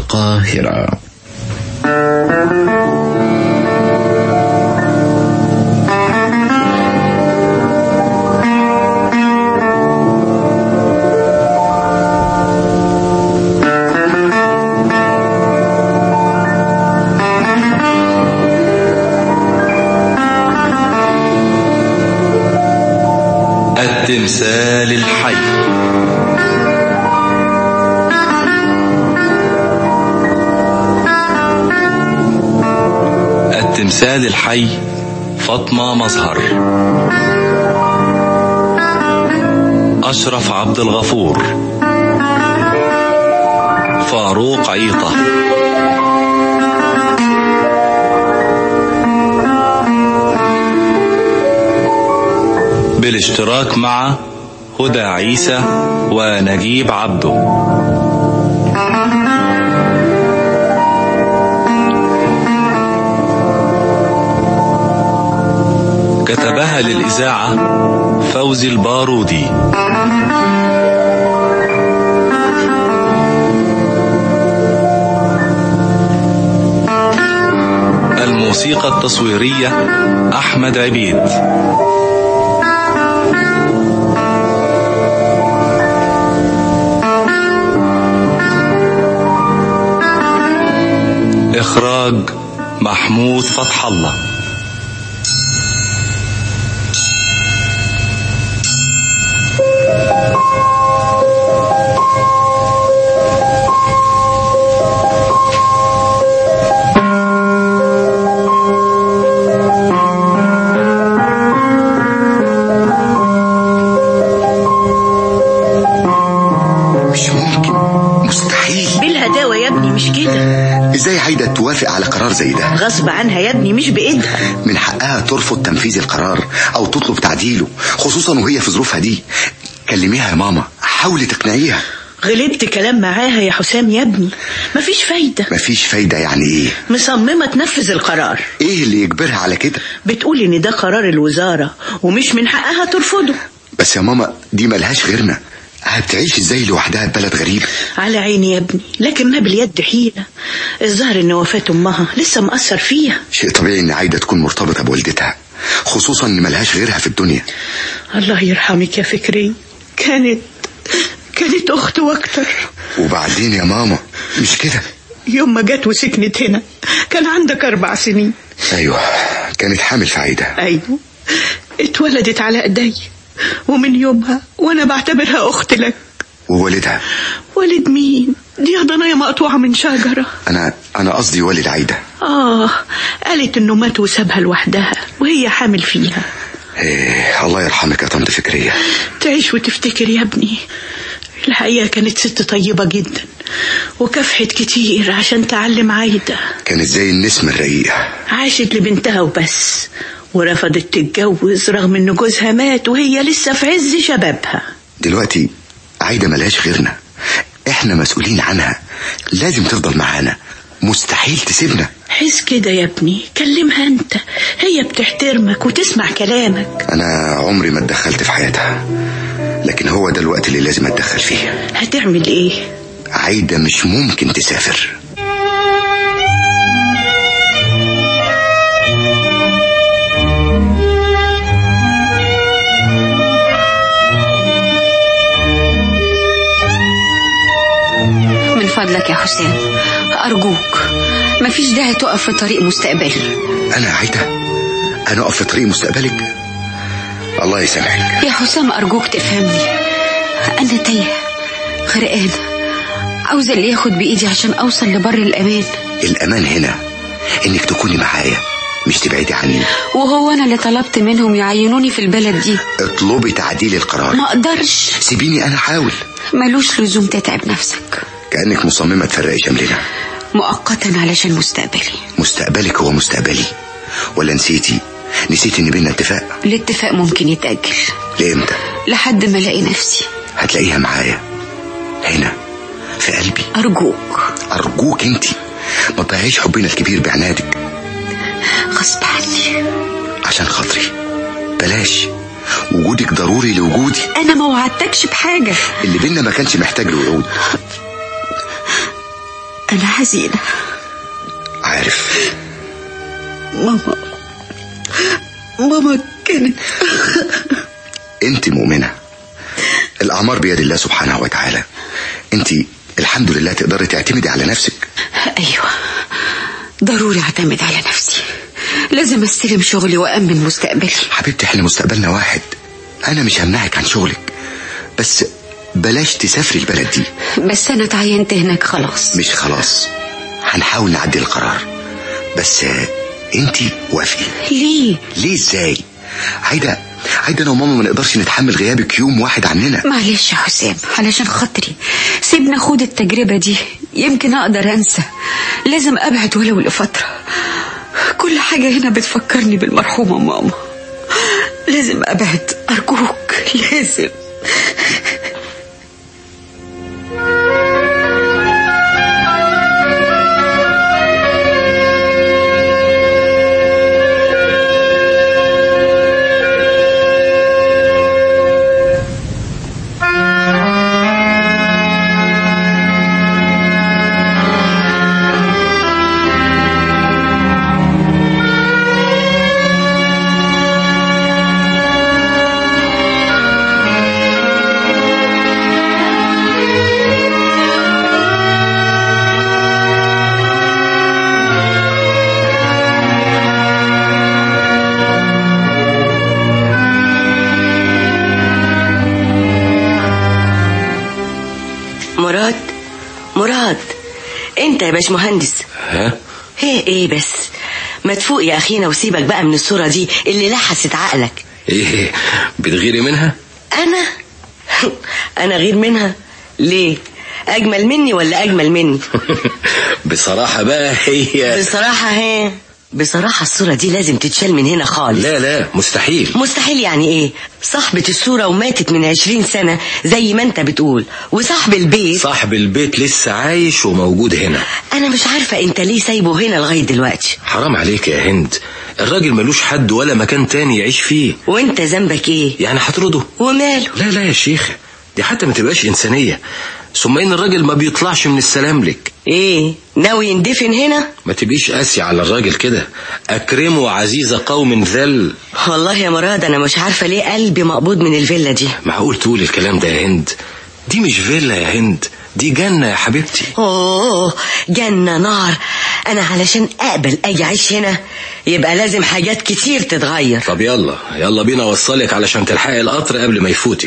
القاهرة التمثال الحي التمثال الحي فاطمة مظهر أشرف عبد الغفور فاروق عيطة بالاشتراك مع هدى عيسى ونجيب عبده كتبها للإذاعة فوزي البارودي الموسيقى التصويرية أحمد عبيد إخراج محمود فتح الله مش ممكن مستحيل بالهداوة يا ابني مش كده ازاي عايدة توافق على قرار زي ده غصب عنها يا ابني مش بإيدها من حقها ترفض تنفيذ القرار او تطلب تعديله خصوصا وهي في ظروفها دي كلميها يا ماما حاولي تقنعيها غلبت كلام معاها يا حسام يا ابني مفيش فايدة مفيش فايدة يعني ايه مصممة تنفذ القرار ايه اللي يجبرها على كده بتقول ان ده قرار الوزارة ومش من حقها ترفضه بس يا ماما دي ملهاش غيرنا هتعيش ازاي لوحدها في بلد غريب على عيني يا ابني لكن ما باليد حيلة الظاهر ان وفاة امها لسه مأثر فيها شيء طبيعي ان عايدة تكون مرتبطة بوالدتها خصوصا ان ملهاش غيرها في الدنيا الله يرحمك يا فكري كانت كانت اخت واكتر وبعدين يا ماما مش كده يوم ما جت وسكنت هنا كان عندك اربع سنين ايوه كانت حامل في عايدة ايوه اتولدت على ايدي ومن يومها وانا بعتبرها اخت لك ووالدها والد مين دي ضنايا مقطوعة من شجرة انا انا قصدي والد عايدة آه قالت إنه مات وسابها لوحدها وهي حامل فيها إيه الله يرحمك يا طنط فكرية تعيش وتفتكر يا ابني الحقيقة كانت ست طيبة جدا وكافحت كتير عشان تعلم عايدة كانت زي النسمة الرقيقة عاشت لبنتها وبس ورفضت تتجوز رغم إن جوزها مات وهي لسه في عز شبابها دلوقتي عايدة ملهاش غيرنا احنا مسؤولين عنها لازم تفضل معانا مستحيل تسيبنا حس كده يا ابني كلمها انت هي بتحترمك وتسمع كلامك انا عمري ما اتدخلت في حياتها لكن هو ده الوقت اللي لازم اتدخل فيه هتعمل ايه عايدة مش ممكن تسافر من فضلك يا حسام أرجوك مفيش داعي تقف في طريق مستقبلي انا عايدة انا اقف في طريق مستقبلك الله يسامحك يا حسام أرجوك تفهمني أنا تايهة غرقانة عاوزة اللي ياخد بإيدي عشان أوصل لبر الأمان الامان هنا انك تكوني معايا مش تبعدي عني وهو أنا اللي طلبت منهم يعينوني في البلد دي اطلبي تعديل القرار ما أقدرش سيبيني انا احاول ملوش لزوم تتعب نفسك كأنك مصممة تفرقي شملنا مؤقتا علشان مستقبلي مستقبلك هو مستقبلي ولا نسيتي نسيتي ان بينا اتفاق الاتفاق ممكن يتأجل لامتى لحد ما ألاقي نفسي هتلاقيها معايا هنا في قلبي أرجوك ارجوك انتي ما تضيعيش حبنا الكبير بعنادك غصب عني عشان خاطري بلاش وجودك ضروري لوجودي أنا ما وعدتكش بحاجة اللي بينا ما كانش محتاج لوعود أنا حزينة عارف ماما ماما كانت انت مؤمنة الأعمار بيد الله سبحانه وتعالى انت الحمد لله تقدري تعتمدي على نفسك أيوة ضروري أعتمد على نفسي لازم أستلم شغلي وأمن مستقبلي حبيبتي احنا مستقبلنا واحد انا مش همنعك عن شغلك بس بلاش تسافري البلد دي بس أنا تعينت هناك خلاص مش خلاص هنحاول نعدي القرار بس آه، انتي وافقي ليه ليه ازاي عايدة عايدة انا وماما ما نقدرش نتحمل غيابك يوم واحد عننا معلش يا حسام علشان خاطري سيبنا خد التجربة دي يمكن أقدر أنسى لازم أبعد ولو لفترة كل حاجة هنا بتفكرني بالمرحومة ماما لازم أبعد أرجوك لازم مراد مراد انت يا باشمهندس ها هي ايه بس ما تفوق يا اخينا وسيبك بقى من الصورة دي اللي لحست عقلك ايه بتغيري منها انا انا غير منها ليه اجمل مني ولا اجمل مني بصراحة بقى هي بصراحة هي بصراحة الصورة دي لازم تتشال من هنا خالص لا لا مستحيل مستحيل يعني ايه صاحبة الصورة وماتت من عشرين سنة زي ما انت بتقول وصاحب البيت صاحب البيت لسه عايش وموجود هنا انا مش عارفة انت ليه سايبه هنا لغاية دلوقتي حرام عليك يا هند الراجل ملوش حد ولا مكان تاني يعيش فيه وانت ذنبك ايه يعني هترده وماله لا لا يا شيخة دي حتى ما تبقاش إنسانية ثم إن الراجل ما بيطلعش من السلام لك ايه ناوي يندفن هنا ما تبقيش قاسي على الراجل كده أكرمه عزيز قوم ذل والله يا مراد انا مش عارفة ليه قلبي مقبوض من الفيلا دي معقول تقول الكلام ده يا هند دي مش فيلا يا هند دي جنة يا حبيبتي اوه جنة نار انا علشان اقبل اجي اعيش هنا يبقى لازم حاجات كتير تتغير طب يلا يلا بينا اوصلك علشان تلحقي القطر قبل ما يفوتك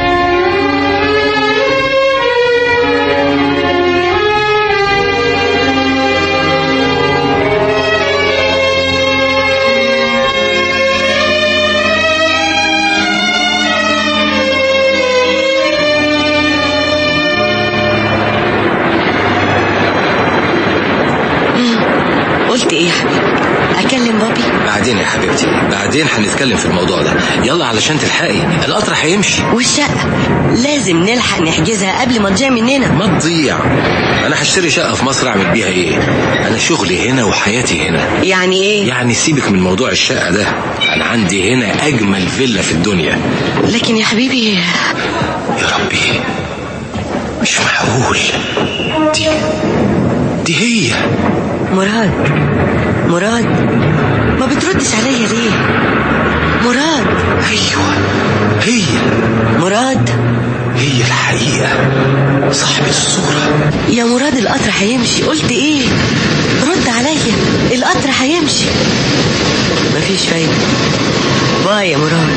قلت ايه يا حبيبي اكلم بابي بعدين يا حبيبتي بعدين هنتكلم في الموضوع ده يلا علشان تلحقي القطر هيمشي والشقة لازم نلحق نحجزها قبل ما تضيع مننا ما تضيع انا هشتري شقة في مصر اعمل بيها ايه انا شغلي هنا وحياتي هنا يعني ايه يعني سيبك من موضوع الشقة ده انا عندي هنا اجمل فيلا في الدنيا لكن يا حبيبي يا ربي مش معقول دي دي هي مراد مراد ما بتردش عليا ليه مراد ايوه هي مراد هي الحقيقة صاحبة الصورة يا مراد القطر هيمشي قلت ايه رد عليا القطر هيمشي مفيش فايدة باي يا مراد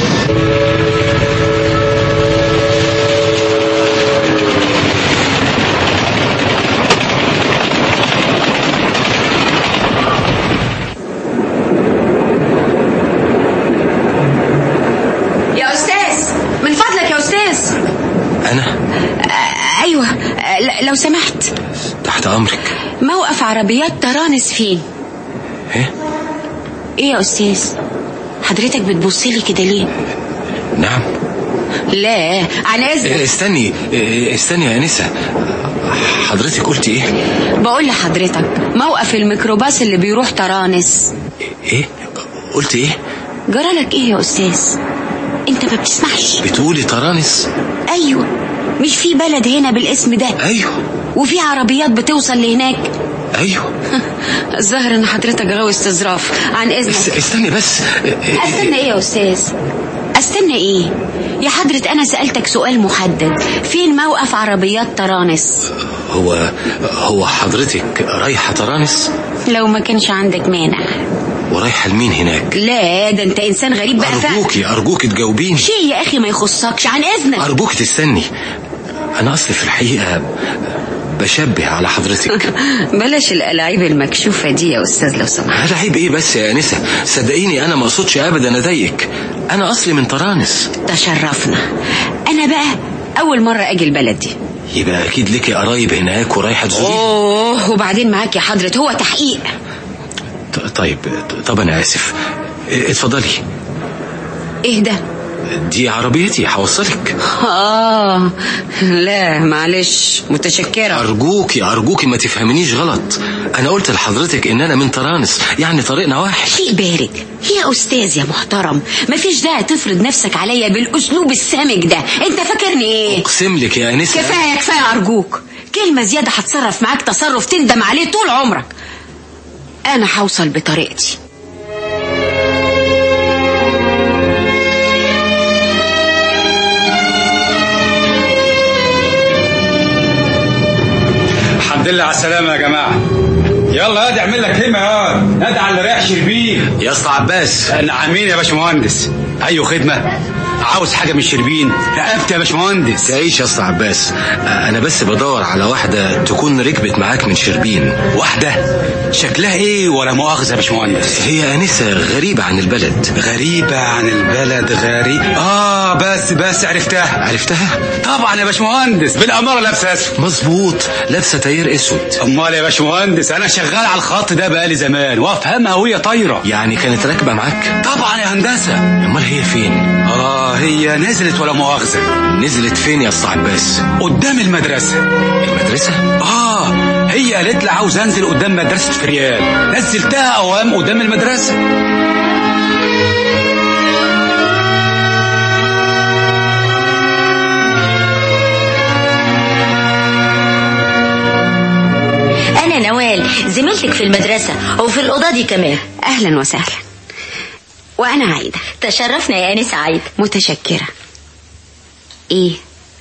يا أستاذ من فضلك يا أستاذ انا آه، أيوة آه، ل- لو سمحت تحت امرك موقف عربيات ترانس فين ايه إيه يا أستاذ حضرتك بتبصلي كده ليه نعم لا على إيه، إذنك استني إيه، استني يا انسة حضرتك قلت ايه بقول لحضرتك موقف الميكروباص اللي بيروح ترانس ايه قلت ايه جرالك إيه يا أستاذ أنت ما بتسمعش بتقولي ترانس أيوة مش في بلد هنا بالاسم ده ايوه وفي عربيات بتوصل لهناك ايوه الظاهر ان حضرتك غاوي استظراف عن است- اذنك استني بس استنى ايه يا استاذ استنى ايه يا حضرة انا سألتك سؤال محدد فين موقف عربيات طرانس هو هو حضرتك رايحة طرانس لو ما كانش عندك مانع ورايحة لمين هناك لا ده انت انسان غريب بقى فعلا أرجوكي أرجوكي تجاوبيني شيء يا اخي ما يخصكش عن اذنك أرجوك تستني أنا أصلي في الحقيقة بشبه على حضرتك بلاش الألاعيب المكشوفة دي يا أستاذ لو سمحت هذا عيب إيه بس يا أنسة صدقيني أنا ما أقصدش أبدا أضايقك أنا أصلي من طرانس تشرفنا أنا بقى أول مرة أجي البلد دي يبقى أكيد ليكي قرايب هناك ورايحة تزوريهم أوه وبعدين معاك يا حضرة هو تحقيق ط- طيب طب أنا آسف اه، اتفضلي إيه ده دي عربيتي هوصلك آه لا معلش متشكرة أرجوكي أرجوكي ما تفهمنيش غلط أنا قلت لحضرتك إن أنا من طرانس يعني طريقنا واحد شيء بارد يا أستاذ يا محترم مفيش داعي تفرض نفسك عليا بالأسلوب السامج ده أنت فاكرني إيه أقسم لك يا أنسة كفاية كفاية أرجوك كلمة زيادة هتصرف معاك تصرف تندم عليه طول عمرك أنا هوصل بطريقتي الحمد لله على السلامة يا جماعة يلا ادي اعمل لك كلمة يا نادي على اللي رايح شربين يا اسطى عباس نعمين يا باشمهندس ايوه خدمة عاوز حاجة من شربين رقبت يا باشمهندس تعيش يا اسطى عباس انا بس بدور على واحده تكون ركبت معاك من شربين واحدة شكلها ايه ولا مؤاخذة يا باشمهندس هي انسه غريبه عن البلد غريبة عن البلد غريب اه بس بس عرفتها عرفتها طبعا يا باشمهندس بالأمارة لابسة اسود مظبوط لابسه تاير اسود امال يا باشمهندس انا شغال على الخط ده بقالي زمان وافهمها وهي طايرة يعني كانت راكبه معاك طبعا يا هندسة امال هي فين اه هي نزلت ولا مؤاخذة نزلت فين يا اسطى عباس قدام المدرسة المدرسه اه هي قالت لي عاوز انزل قدام مدرسة فريال نزلتها اوام قدام المدرسة أنا نوال زميلتك في المدرسة وفي الأوضة دي كمان أهلا وسهلا وأنا عايدة تشرفنا يا أنسة عايدة متشكرة إيه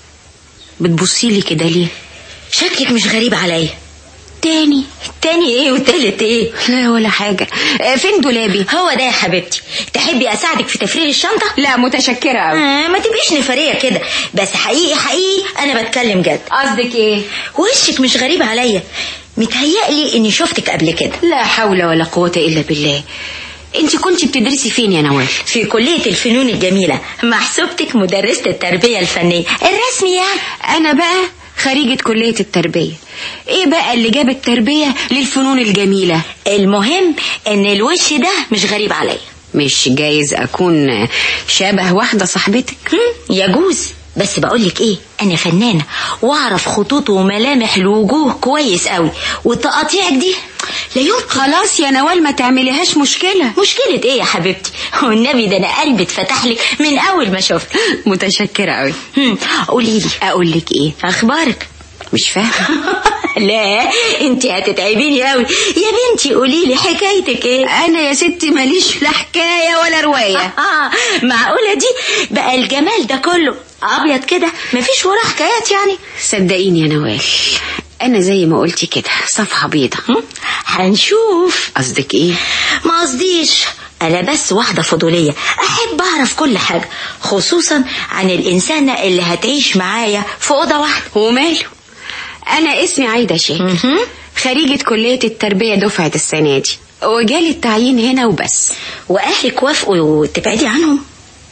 بتبصي لي كده ليه شكلك مش غريب عليا تاني تاني ايه وتالت ايه لا ولا حاجة آه، فين دولابي هو ده يا حبيبتي تحبي اساعدك في تفريغ الشنطة لا متشكرة أوي آه ما تبقيش نفرية كده بس حقيقي حقيقي انا بتكلم جد قصدك إيه وشك مش غريب عليا متهيألي اني شفتك قبل كده لا حول ولا قوة إلا بالله انت كنت بتدرسي فين يا نوال في كلية الفنون الجميلة محسوبتك مدرسة التربية الفنية الرسمي يعني انا بقى خريجة كلية التربية ايه بقى اللي جاب التربية للفنون الجميلة المهم ان الوش ده مش غريب عليا مش جايز اكون شبه واحدة صاحبتك هم، يجوز بس بقولك ايه انا فنانة واعرف خطوط وملامح الوجوه كويس قوي وتقاطيعك دي لا يمكن خلاص يا نوال ما تعمليهاش مشكلة مشكلة ايه يا حبيبتي والنبي ده انا قلبي اتفتح لي من اول ما شفت متشكرة قوي قولي لي اقول لك ايه اخبارك مش فاهمة لا انت هتتعبيني قوي يا بنتي قولي لي حكايتك ايه انا يا ستي ماليش لا حكاية ولا رواية آه معقولة دي بقى الجمال ده كله أبيض كده مفيش وراه حكايات يعني صدقيني يا نوال انا زي ما قلتي كده صفحة بيضة هم؟ هنشوف قصدك ايه ما قصديش أنا بس واحدة فضولية أحب أعرف كل حاجة خصوصا عن الإنسانة اللي هتعيش معايا في أوضة واحدة وماله انا اسمي عايدة شاكر مهم. خريجة كلية التربية دفعة السنة دي وجالي التعيين هنا وبس وأهلك وافقوا وتبعدي عنهم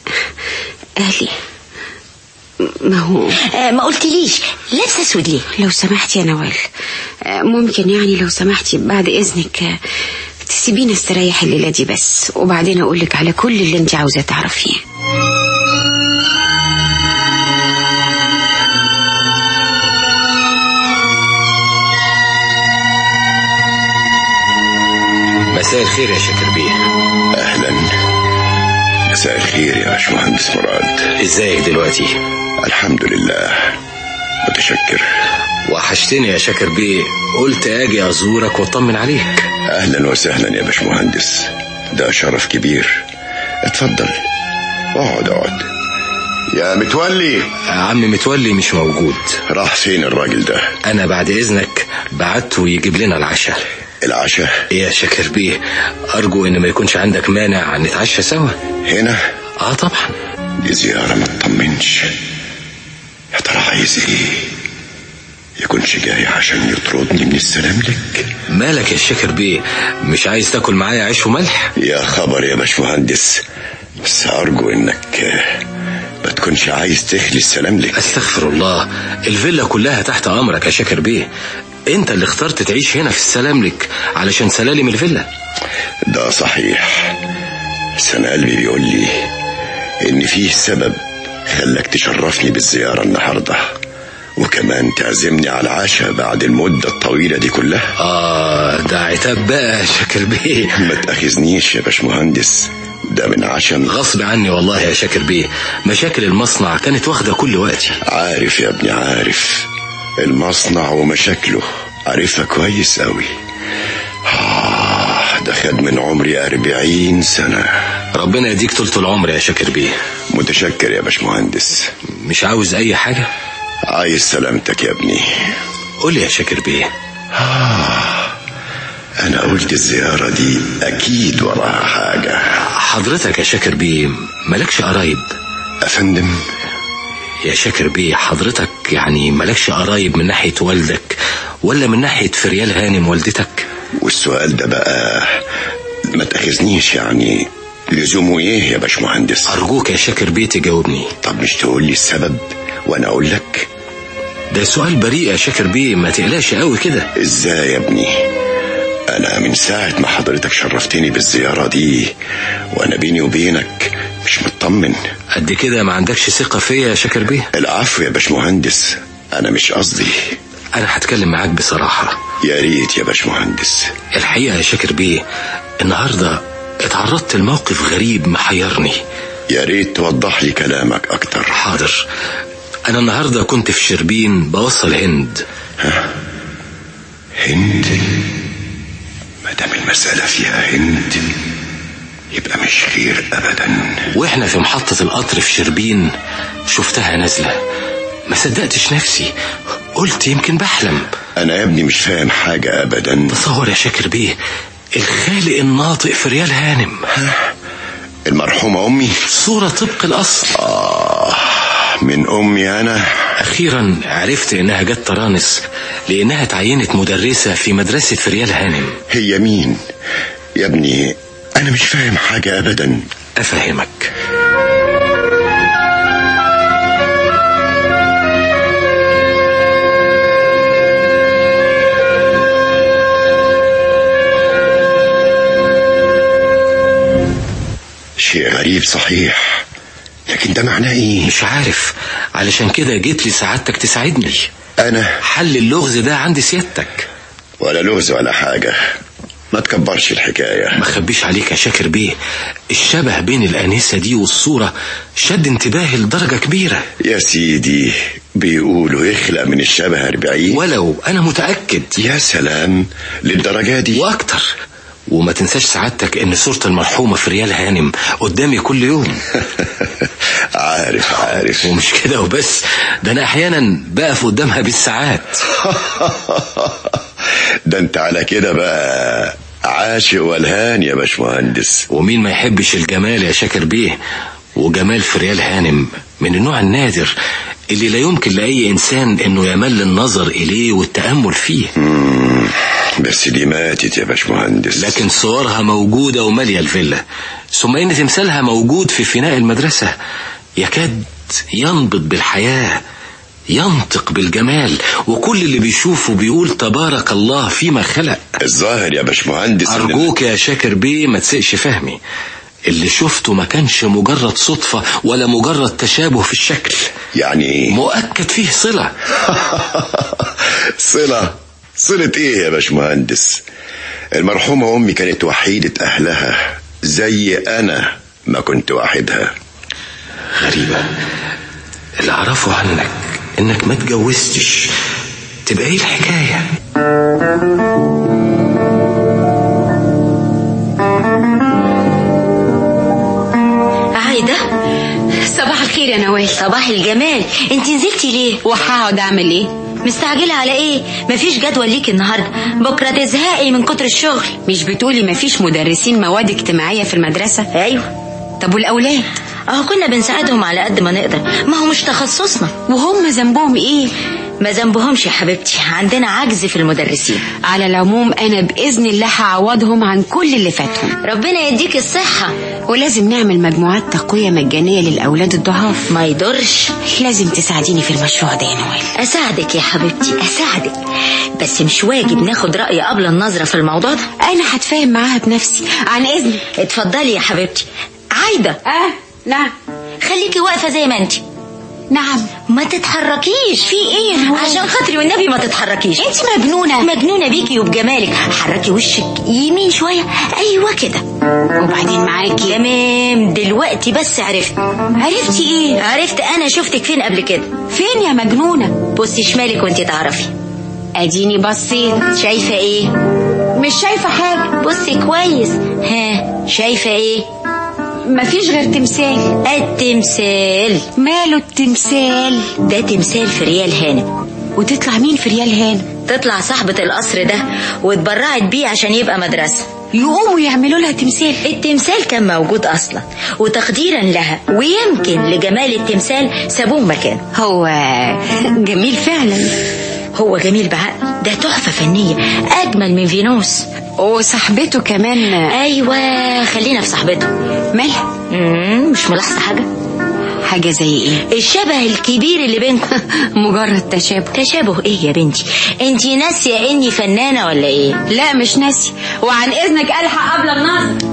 أهلي ما هو آه ما قلتليش لابسة أسود ليه لو سمحتي يا نوال آه، ممكن يعني لو سمحتي بعد إذنك آه، تسيبيني استريح الليلة دي بس وبعدين أقولك على كل اللي انت عاوزة تعرفيه مساء الخير يا شاكر بيه اهلا مساء الخير يا باشمهندس مراد ازيك دلوقتي الحمد لله متشكر وحشتني يا شاكر بيه قلت اجي ازورك واطمن عليك اهلا وسهلا يا باشمهندس ده شرف كبير اتفضل اقعد اقعد يا متولي عم متولي مش موجود راح فين الراجل ده انا بعد اذنك بعته يجيب لنا العشاء العشاء يا شاكر بيه ارجو ان ما يكونش عندك مانع نتعشى سوا هنا اه طبعا دي زيارة ما تطمنش يا ترى عايز ايه يكونش جاي عشان يطردني من السلام لك مالك يا شاكر بيه مش عايز تاكل معايا عيش وملح يا خبر يا باشمهندس بس ارجو انك ما تكونش عايز تخلي السلام لك استغفر الله الفيلا كلها تحت امرك يا شاكر بيه انت اللي اخترت تعيش هنا في السلام لك علشان سلالم الفيلا ده صحيح بس انا قلبي بيقول لي ان فيه سبب خلاك تشرفني بالزيارة النهاردة وكمان تعزمني على العشاء بعد المدة الطويلة دي كلها اه ده عتاب بقى يا شاكر بيه ما تأخذنيش يا باشمهندس ده من عشم غصب عني والله يا شاكر بيه مشاكل المصنع كانت واخدة كل وقتي عارف يا ابني عارف المصنع ومشاكله عارفها كويس قوي آه ده خد من عمري أربعين سنة ربنا يديك طولة العمر يا شاكر بيه متشكر يا باشمهندس مش عاوز اي حاجة عايز سلامتك يا ابني قول لي يا شاكر بيه آه أنا قلت الزيارة دي أكيد وراها حاجة حضرتك يا شاكر بيه مالكش قرايب أفندم يا شاكر بيه حضرتك يعني مالكش قرايب من ناحية والدك ولا من ناحية فريال هانم والدتك والسؤال ده بقى ما تأخذنيش يعني لزومه ايه يا باشمهندس أرجوك يا شاكر بيه تجاوبني طب مش تقول لي السبب وانا اقول لك ده سؤال بريء يا شاكر بيه ما تقلقش قوي كده ازاي يا ابني انا من ساعة ما حضرتك شرفتني بالزيارة دي وانا بيني وبينك مش مطمن قد كده ما عندكش ثقة فيا يا شاكر بيه العفو يا باشمهندس انا مش قصدي أنا هتكلم معاك بصراحة يا ريت يا باشمهندس الحقيقة يا شاكر بيه النهاردة اتعرضت لموقف غريب محيرني يا ريت توضح لي كلامك اكتر حاضر أنا النهاردة كنت في شربين بوصل هند هند ما دام المسألة فيها هند يبقى مش خير ابدا واحنا في محطة القطر في شربين شفتها نازلة ما صدقتش نفسي قلت يمكن بحلم انا يا ابني مش فاهم حاجة ابدا تصور يا شاكر بيه الخالق الناطق في ريال هانم المرحومة امي صورة طبق الأصل آه من امي انا أخيرا عرفت إنها جت طرانس لأنها تعينت مدرسة في مدرسة فريال هانم هي مين يا ابني انا مش فاهم حاجة ابدا أفهمك شيء غريب صحيح لكن ده معناه ايه مش عارف علشان كده جيت لي سعادتك تساعدني انا حل اللغز ده عند سيادتك ولا لغز ولا حاجة ما تكبرش الحكاية ما خبيش عليك يا شاكر بيه الشبه بين الآنسة دي والصورة شد انتباهي لدرجة كبيرة يا سيدي بيقولوا يخلق من الشبه أربعين ولو أنا متأكد يا سلام للدرجة دي وأكتر وما تنساش سعادتك ان صورة المرحومة في ريال هانم قدامي كل يوم عارف عارف ومش كده وبس ده انا احيانا بقف قدامها بالساعات ده انت على كده بقى عاشق والهان يا باشمهندس ومين ما يحبش الجمال يا شاكر بيه وجمال في ريال هانم من النوع النادر اللي لا يمكن لأي إنسان إنه يمل النظر إليه والتأمل فيه مم. بس دي ماتت يا باشمهندس لكن صورها موجودة ومالية الفيلا ثم إن تمثالها موجود في فناء المدرسة يكاد ينبض بالحياة ينطق بالجمال وكل اللي بيشوفه بيقول تبارك الله فيما خلق الظاهر يا باشمهندس إن- أرجوك يا شاكر بيه ما تسقش فهمي اللي شفته ما كانش مجرد صدفة ولا مجرد تشابه في الشكل يعني ايه مؤكد فيه صلة صلة صلة ايه يا باشمهندس المرحومة امي كانت وحيدة اهلها زي انا ما كنت واحدها غريبة اللي أعرفه عنك إنك ما اتجوزتش تبقى ايه الحكاية عايدة صباح الخير يا نوال صباح الجمال انت نزلتي ليه وهقعد اعمل ايه مستعجلة على ايه مفيش جدول ليكي النهاردة بكرة تزهقي من كتر الشغل مش بتقولي مفيش مدرسين مواد اجتماعية في المدرسة ايوه طب والاولاد اهو كنا بنساعدهم على قد ما نقدر ما هو مش تخصصنا وهم ذنبهم ايه ما ذنبهمش يا حبيبتي عندنا عجز في المدرسين على العموم انا باذن الله هعوضهم عن كل اللي فاتهم ربنا يديك الصحة ولازم نعمل مجموعات تقوية مجانية للأولاد الضعاف ما يضرش لازم تساعديني في المشروع ده يا نوال اساعدك يا حبيبتي اساعدك بس مش واجب ناخد رأي قبل النظرة في الموضوع ده أنا هتفاهم معاها بنفسي عن إذنك اتفضلي يا حبيبتي عايدة آه نعم خليكي واقفة زي ما انت نعم ما تتحركيش في ايه عشان خاطري والنبي ما تتحركيش انت مجنونة مجنونة بيكي وبجمالك حركي وشك يمين شوية ايوه كده وبعدين معاكي تمام دلوقتي بس عرفت عرفتي ايه عرفت انا شفتك فين قبل كده فين يا مجنونة بصي شمالك وانت تعرفي اديني بصيت شايفة ايه مش شايفة حاجة بصي كويس ها شايفة ايه مفيش غير تمثال التمثال ماله التمثال ده تمثال في ريال هانم وتطلع مين في ريال هانم تطلع صاحبة القصر ده واتبرعت بيه عشان يبقى مدرسة يقوموا يعملوا لها تمثال التمثال كان موجود أصلا وتقديرا لها ويمكن لجمال التمثال سابوه مكانه هو جميل فعلا هو جميل بعقل ده تحفة فنية أجمل من فينوس وصاحبته كمان أيوة خلينا في صاحبته مالها مم، مش ملاحظة حاجة حاجة زي ايه الشبه الكبير اللي بينكم مجرد تشابه تشابه ايه يا بنتي انتي ناسية اني فنانة ولا ايه لا مش ناسي وعن اذنك الحق قبل النظر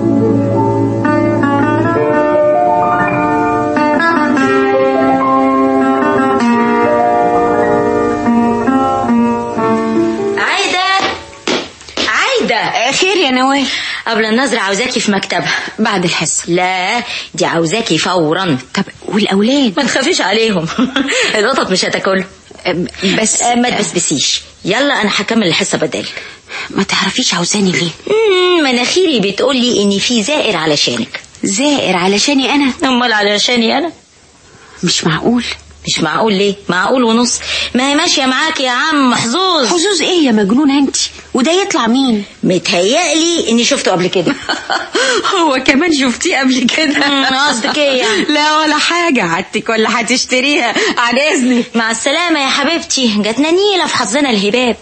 عايدة عايدة خير يا نوال قبل النظر عاوزاكي في مكتبها بعد الحصة لا دي عاوزاكي فورا طب والاولاد ما تخافيش عليهم القطط مش هتاكلهم بس آه، ما تبسبسيش يلا انا هكمل الحصه بدالك ما تعرفيش عاوزاني ليه مم، مناخيري بتقول لي ان في زائر علشانك زائر علشاني انا امال علشاني انا مش معقول مش معقول ليه معقول ونص ما هي ماشيه معاك يا عم محظوظ حظوظ ايه يا مجنونة انت وده يطلع مين متهيألي اني شفته قبل كده هو كمان شفتيه قبل كده مم، قصدك ايه يعني؟ لا ولا حاجة عدتك ولا هتشتريها عن اذنك مع السلامه يا حبيبتي جاتنا نيله في حظنا الهباب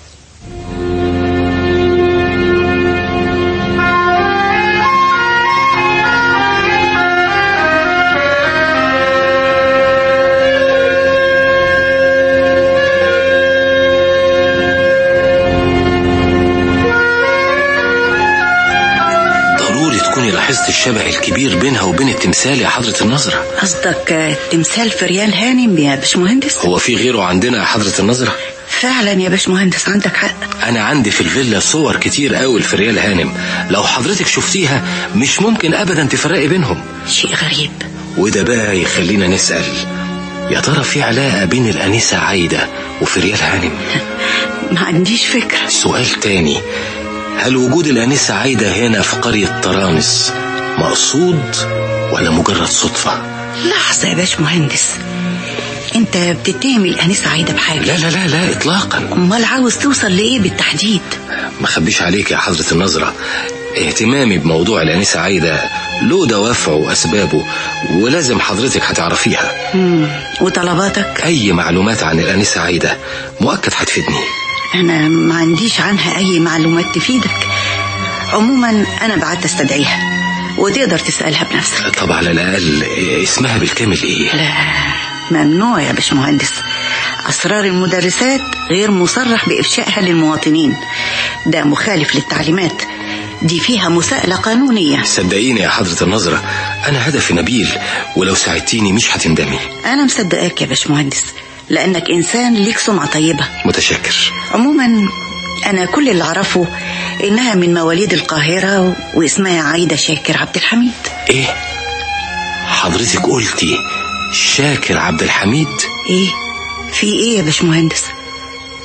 ضروري تكوني لاحظت الشبه الكبير بينها وبين التمثال يا حضرة النظرة قصدك تمثال في ريال هانم يا باشمهندس هو في غيره عندنا يا حضرة النظرة فعلا يا باشمهندس عندك حق أنا عندي في الفيلا صور كتير قوي الفريال هانم لو حضرتك شفتيها مش ممكن أبدا تفرقي بينهم شيء غريب وده بقى يخلينا نسأل يا ترى في علاقة بين الأنسة عايدة وفريال هانم ما عنديش فكرة سؤال تاني هل وجود الأنسة عايدة هنا في قرية طرانس مقصود ولا مجرد صدفة لحظة يا باشمهندس انت بتتهم الانسة عايدة بحاجة لا لا لا لا إطلاقا امال عاوز توصل لايه بالتحديد ما خبيش عليك يا حضرة النظرة اهتمامي بموضوع الأنسة عايدة له دوافعه وأسبابه ولازم حضرتك هتعرفيها مم. وطلباتك أي معلومات عن الأنسة عايدة مؤكد هتفيدني انا ما عنديش عنها اي معلومات تفيدك عموما انا بعت استدعيها وتقدر تسألها بنفسك طب على الأقل اسمها بالكامل إيه لا ممنوع يا باشمهندس أسرار المدرسات غير مصرح بإفشائها للمواطنين ده مخالف للتعليمات دي فيها مساءلة قانونية صدقيني يا حضرة النظرة أنا هدفي نبيل ولو ساعدتيني مش هتندمي أنا مصدقاك يا باشمهندس لأنك إنسان ليك سمعة طيبة متشكر عموما أنا كل اللي أعرفه إنها من مواليد القاهرة واسمها عايدة شاكر عبد الحميد إيه حضرتك قلتي شاكر عبد الحميد إيه في إيه يا باشمهندس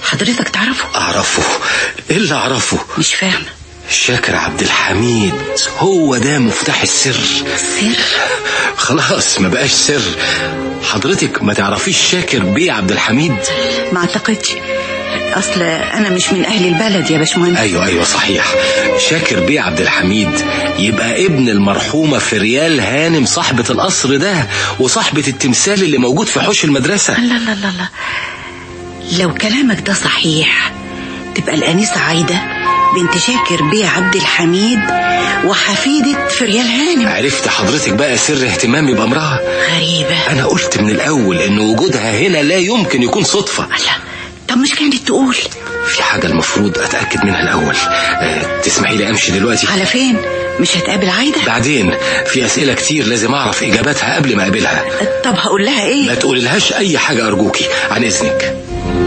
حضرتك تعرفه اعرفه ايه اللي اعرفه مش فاهمة شاكر عبد الحميد هو ده مفتاح السر سر خلاص ما بقاش سر حضرتك ما تعرفيش شاكر بيه عبد الحميد ما اعتقدش اصل انا مش من اهل البلد يا باشمهندس ايوه ايوه صحيح شاكر بيه عبد الحميد يبقى ابن المرحومة فريال هانم صاحبة القصر ده وصاحبة التمثال اللي موجود في حوش المدرسة لا لا لا لا لو كلامك ده صحيح تبقى الأنسة عايدة بنت شاكر بيه عبد الحميد وحفيدة فريال هانم عرفت حضرتك بقى سر اهتمامي بأمرها غريبة انا قلت من الاول ان وجودها هنا لا يمكن يكون صدفة لا طب مش كانت تقول في حاجة المفروض اتأكد منها الاول أه تسمحي لي امشي دلوقتي على فين مش هتقابل عايدة بعدين في اسئلة كتير لازم اعرف اجاباتها قبل ما اقابلها طب هقول لها ما ايه تقوللهاش اي حاجة ارجوكي عن اذنك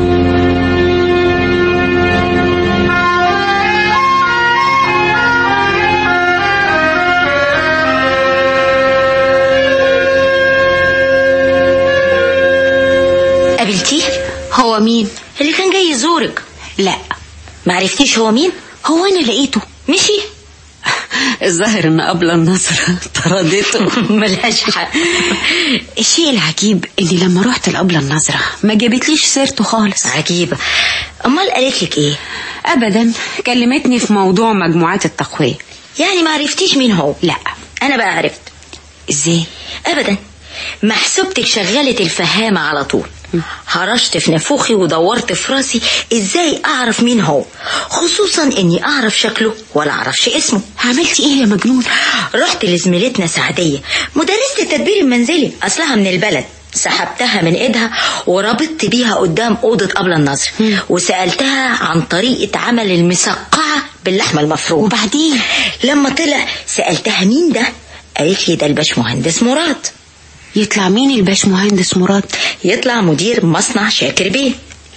قابلتيه هو مين اللي كان جاي يزورك لا معرفتيش هو مين هو انا لقيته مشي الظاهر ان قبل النظرة طردته ملهاش حق الشيء العجيب اني لما رحت لقبل النظرة ما جابتليش سيرته خالص عجيبة امال قالت لك ايه ابدا كلمتني في موضوع مجموعات التقوية يعني ما عرفتيش مين هو لا انا بقى عرفت ازاي ابدا محسوبتك شغلت الفهامة على طول هرشت في نافوخي ودورت في راسي ازاي اعرف مين هو خصوصا اني اعرف شكله ولا اعرفش اسمه عملتي ايه يا مجنون رحت لزميلتنا سعدية مدرسة التدبير المنزلي اصلها من البلد سحبتها من ايدها وربطت بيها قدام اوضه قبل النظر وسالتها عن طريقه عمل المسقعه باللحمه المفرومه وبعدين لما طلع سالتها مين ده قالت لي ده الباشمهندس مراد يطلع مين الباش مهندس مراد يطلع مدير مصنع شاكر بيه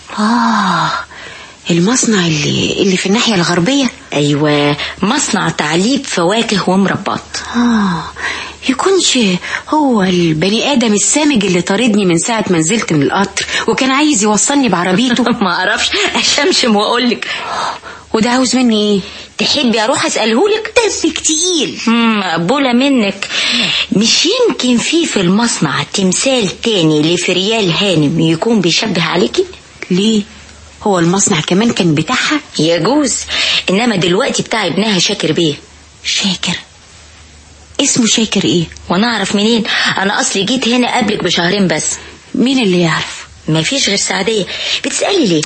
اه المصنع اللي اللي في الناحية الغربية ايوه مصنع تعليب فواكه ومربات اه يكونش هو البني ادم السامج اللي طاردني من ساعة ما نزلت من القطر وكان عايز يوصلني بعربيته ما اعرفش اشمشم واقول لك وده عاوز مني ايه تحبي اروح اسالهولك دمك تقيل مم، مقبولة منك مش يمكن في في المصنع تمثال تاني لفريال هانم يكون بيشبه عليكي ليه هو المصنع كمان كان بتاعها يجوز انما دلوقتي بتاع ابنها شاكر بيه شاكر اسمه شاكر ايه وانا اعرف منين انا اصلي جيت هنا قبلك بشهرين بس مين اللي يعرف مفيش غير سعدية بتسألي ليه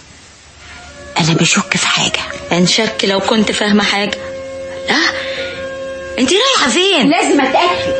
انا بشك في حاجة انشك لو كنت فاهمة حاجة لا انت رايحة فين لازم اتأكد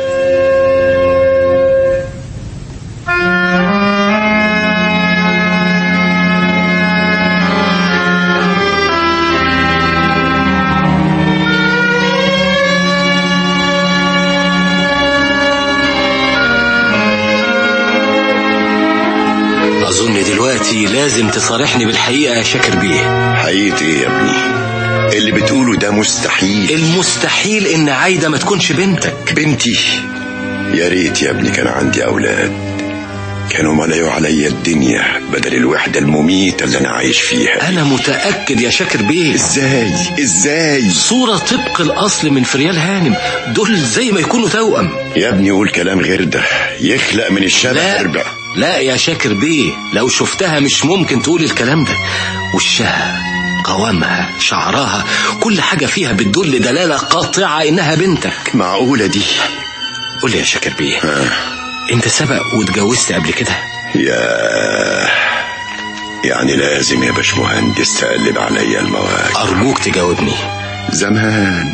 اظن دلوقتي لازم تصارحني بالحقيقة يا شاكر بيه حقيقة ايه يا ابني اللي بتقوله ده مستحيل المستحيل ان عايدة ما تكونش بنتك بنتي يا ريت يا ابني كان عندي اولاد كانوا ملأوا عليا الدنيا بدل الوحدة المميتة اللي انا عايش فيها انا متأكد يا شاكر بيه ازاي ازاي صورة طبق الاصل من فريال هانم دول زي ما يكونوا توأم يا ابني قول كلام غير ده يخلق من الشبه لا اربع لا يا شاكر بيه لو شفتها مش ممكن تقول الكلام ده وشها قوامها شعرها كل حاجة فيها بتدل دلالة قاطعة انها بنتك معقولة دي قول لي يا شاكر بيه انت سبق واتجوزت قبل كده يا يعني لازم يا باشمهندس تقلب عليا المواجع ارجوك تجاوبني زمان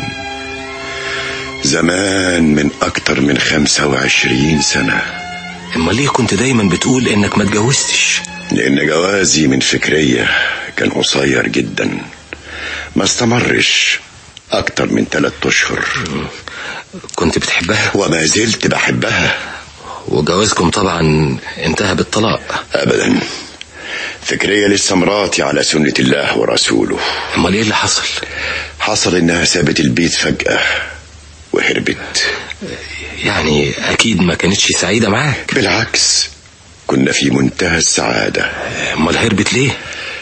زمان من أكتر من خمسة وعشرين سنة اما ليه كنت دايما بتقول انك ما اتجوزتش لأن جوازي من فكرية كان قصير جدا ما استمرش أكتر من ثلاثة أشهر كنت بتحبها وما زلت بحبها وجوازكم طبعا انتهى بالطلاق أبدا فكرية لسه مراتي على سنة الله ورسوله امال ايه اللي حصل حصل إنها سابت البيت فجأة وهربت يعني اكيد ما كانتش سعيدة معاك بالعكس كنا في منتهى السعادة امال هربت ليه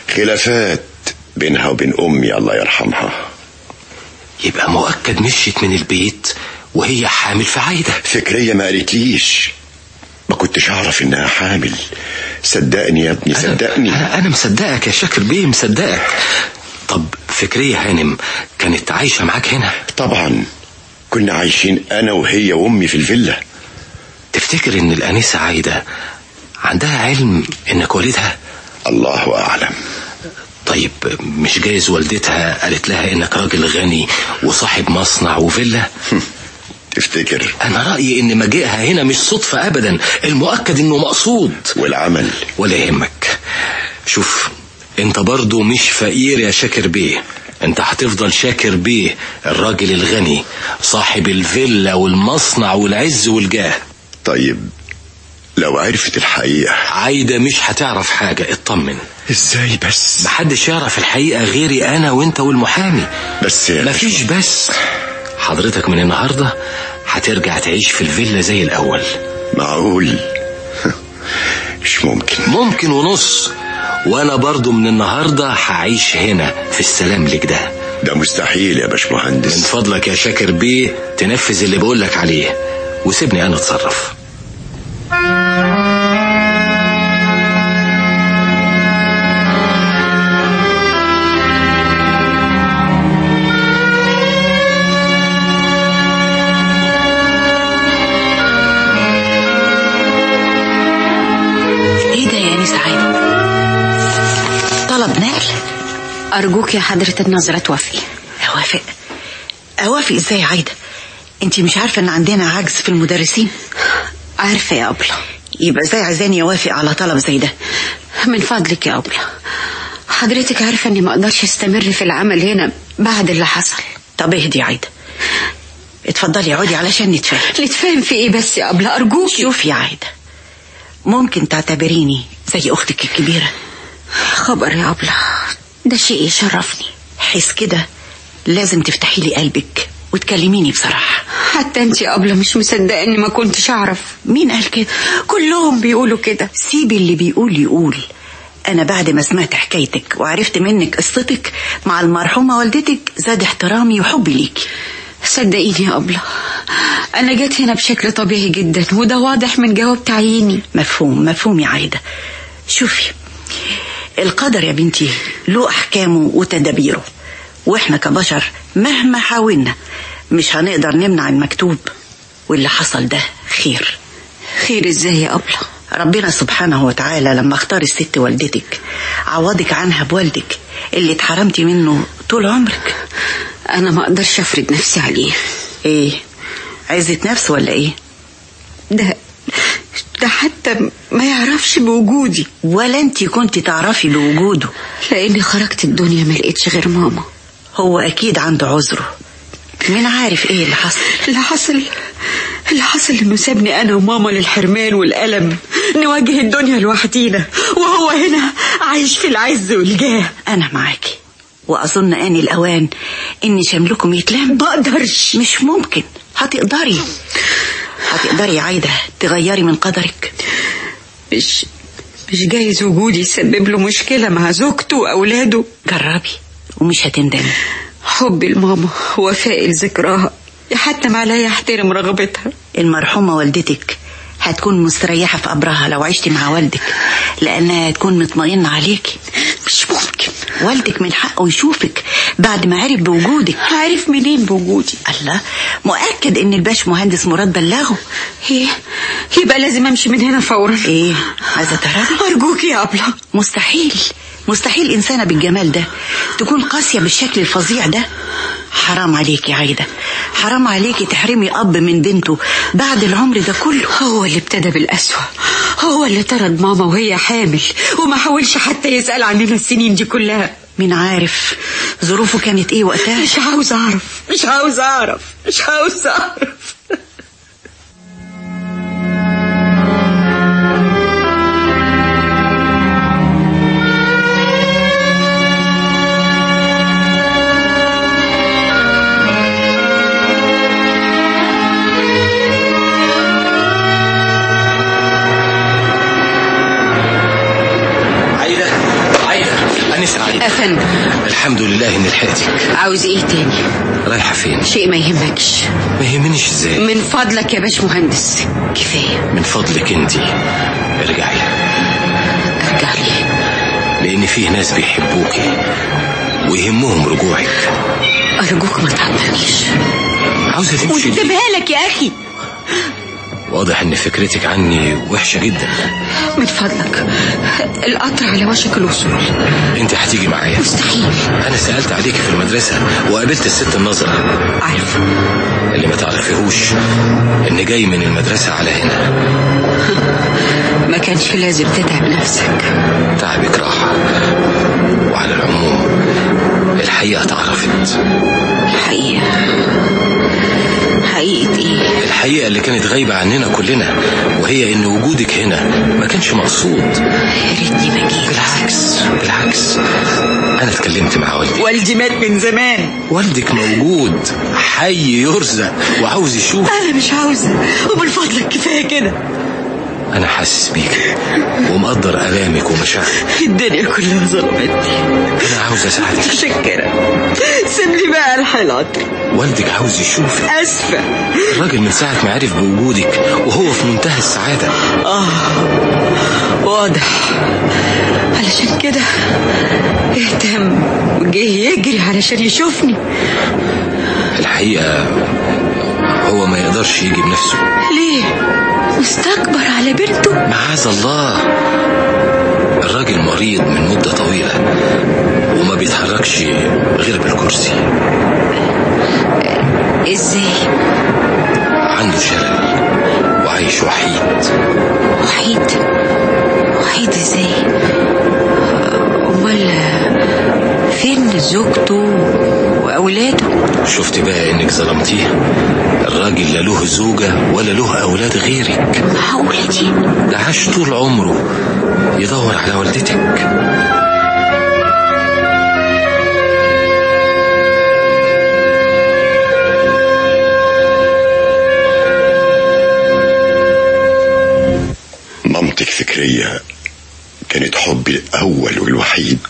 خلافات بينها وبين أمي الله يرحمها يبقى مؤكد مشيت من البيت وهي حامل في عايدة فكرية ما قالتليش ما كنتش أعرف إنها حامل صدقني يا ابني صدقني أنا, أنا مصدقك يا شاكر بيه مصدقك طب فكرية هانم كانت عايشة معاك هنا طبعا كنا عايشين أنا وهي وأمي في الفيلا تفتكر إن الأنسة عايدة عندها علم إنك والدها الله أعلم طيب مش جايز والدتها قالت لها إنك راجل غني وصاحب مصنع وفيلا تفتكر أنا رأيي إن مجيئها هنا مش صدفة أبدا المؤكد إنه مقصود والعمل ولا يهمك شوف انت برضو مش فقير يا شاكر بيه انت هتفضل شاكر بيه الراجل الغني صاحب الفيلا والمصنع والعز والجاه طيب لو عرفت الحقيقة عايدة مش هتعرف حاجة اطمن ازاي بس محدش يعرف الحقيقة غيري انا وانت والمحامي بس يا مفيش بس حضرتك من النهاردة هترجع تعيش في الفيلا زي الاول معقول مش ممكن ممكن ونص وانا برضو من النهاردة هعيش هنا في السلام لك ده ده مستحيل يا باشمهندس من فضلك يا شاكر بيه تنفذ اللي بقولك عليه وسيبني انا اتصرف ايه ده يا انسه عايده طلب نقل أرجوك يا حضرة النظرة توافقي اوافق اوافق ازاي يا عايده انت مش عارفه ان عندنا عجز في المدرسين عارفة يا أبلة يبقى ازاي عايزاني اوافق على طلب زي ده من فضلك يا أبلة حضرتك عارفة إني ما أقدرش أستمر في العمل هنا بعد اللي حصل طب اهدي يا عايده اتفضلي اقعدي علشان نتفاهم نتفاهم في إيه بس يا أبلة أرجوكي شوفي يا عايده ممكن تعتبريني زي اختك الكبيره خبر يا أبلة ده شيء يشرفني حس كده لازم تفتحي لي قلبك وتكلميني بصراحه حتى انت يا أبلة مش مصدقة إني ما كنتش أعرف مين قال كده كلهم بيقولوا كده سيبي اللي بيقول يقول انا بعد ما سمعت حكايتك وعرفت منك قصتك مع المرحومه والدتك زاد احترامي وحبي ليكي صدقيني يا أبلة أنا جيت هنا بشكل طبيعي جدا وده واضح من جواب تعييني مفهوم مفهوم يا عايده شوفي القدر يا بنتي له احكامه وتدابيره واحنا كبشر مهما حاولنا مش هنقدر نمنع المكتوب واللي حصل ده خير خير إزاي يا أبلة ربنا سبحانه وتعالى لما اختار الست والدتك عوضك عنها بوالدك اللي اتحرمتي منه طول عمرك أنا ما أقدرش أفرض نفسي عليه ايه عزة نفس ولا ايه ده ده حتى ما يعرفش بوجودي ولا انت كنت تعرفي بوجوده لاني خرجت الدنيا ما لقيتش غير ماما هو اكيد عنده عذره مين عارف ايه اللي حصل اللي حصل اللي حصل انه سابني انا وماما للحرمان والالم نواجه الدنيا لوحدينا وهو هنا عايش في العز والجاه انا معاكي واظن ان الاوان ان شملكم يتلم بقدرش مش ممكن هتقدري هتقدري يا عايده تغيري من قدرك مش مش جايز وجودي يسبب له مشكلة مع زوجته وأولاده جربي ومش هتندمي حبي لماما وفائي لذكراها حتى ما عليا احترم رغبتها المرحومة والدتك هتكون مستريحة في قبرها لو عشتي مع والدك لأنها هتكون مطمئنة عليكي مش ممكن والدك من حقه يشوفك بعد ما عرف بوجودك عارف منين بوجودي الله مؤكد ان الباش مهندس مراد بلغه ايه يبقى لازم امشي من هنا فورا ايه عايزه تعرفي ارجوك يا ابله مستحيل مستحيل انسانه بالجمال ده تكون قاسيه بالشكل الفظيع ده حرام عليكي يا عايده حرام عليكي تحرمي اب من بنته بعد العمر ده كله هو اللي ابتدى بالأسوأ هو اللي طرد ماما وهي حامل وما حاولش حتى يسأل عننا السنين دي كلها مين عارف ظروفه كانت ايه وقتها مش عاوز اعرف مش عاوز اعرف مش عاوز اعرف الحمد لله اني لحقتك عاوز ايه تاني رايحه فين شيء ما يهمكش ما يهمنيش ازاي من فضلك يا باش مهندس كفايه من فضلك انت ارجعي ارجع لي لان فيه ناس بيحبوكي ويهمهم رجوعك ارجوك ما تعطلنيش عاوزه تمشي وانت ليه؟ مالك يا اخي واضح ان فكرتك عني وحشه جدا من فضلك القطر على وشك الوصول انت هتيجي معايا مستحيل انا سالت عليك في المدرسه وقابلت الست النظره عارفه اللي ما تعرفيهوش ان جاي من المدرسه على هنا ما كانش لازم تتعب نفسك تعبك راحه وعلى العموم الحقيقه اتعرفت الحقيقه حقيقه ايه الحقيقه اللي كانت غايبه عننا كلنا وهي ان وجودك هنا ما كانش مقصود يا ريتني ما جيت بالعكس بالعكس انا اتكلمت مع والدي والدي مات من زمان والدك موجود حي يرزق وعاوز يشوف انا مش عاوزه ومن فضلك كفايه كده انا حاسس بيك ومقدر الامك ومشاعرك الدنيا كلها ظلمتني انا عاوز اساعدك متشكره سيب لي بقى الحلقه والدك عاوز يشوفك اسفه الراجل من ساعه ما عرف بوجودك وهو في منتهى السعاده اه واضح علشان كده اهتم وجه يجري علشان يشوفني الحقيقه هو ما يقدرش يجي بنفسه ليه مستكبر على بنته معاذ الله الراجل مريض من مدة طويلة وما بيتحركش غير بالكرسي ازاي عنده شلل وعايش وحيد وحيد وحيد ازاي امال فين زوجته واولاده شفت بقى انك ظلمتيه الراجل لا له زوجة ولا له اولاد غيرك معقولة دي ده عاش طول عمره يدور على والدتك مامتك فكرية كانت حبي الأول والوحيد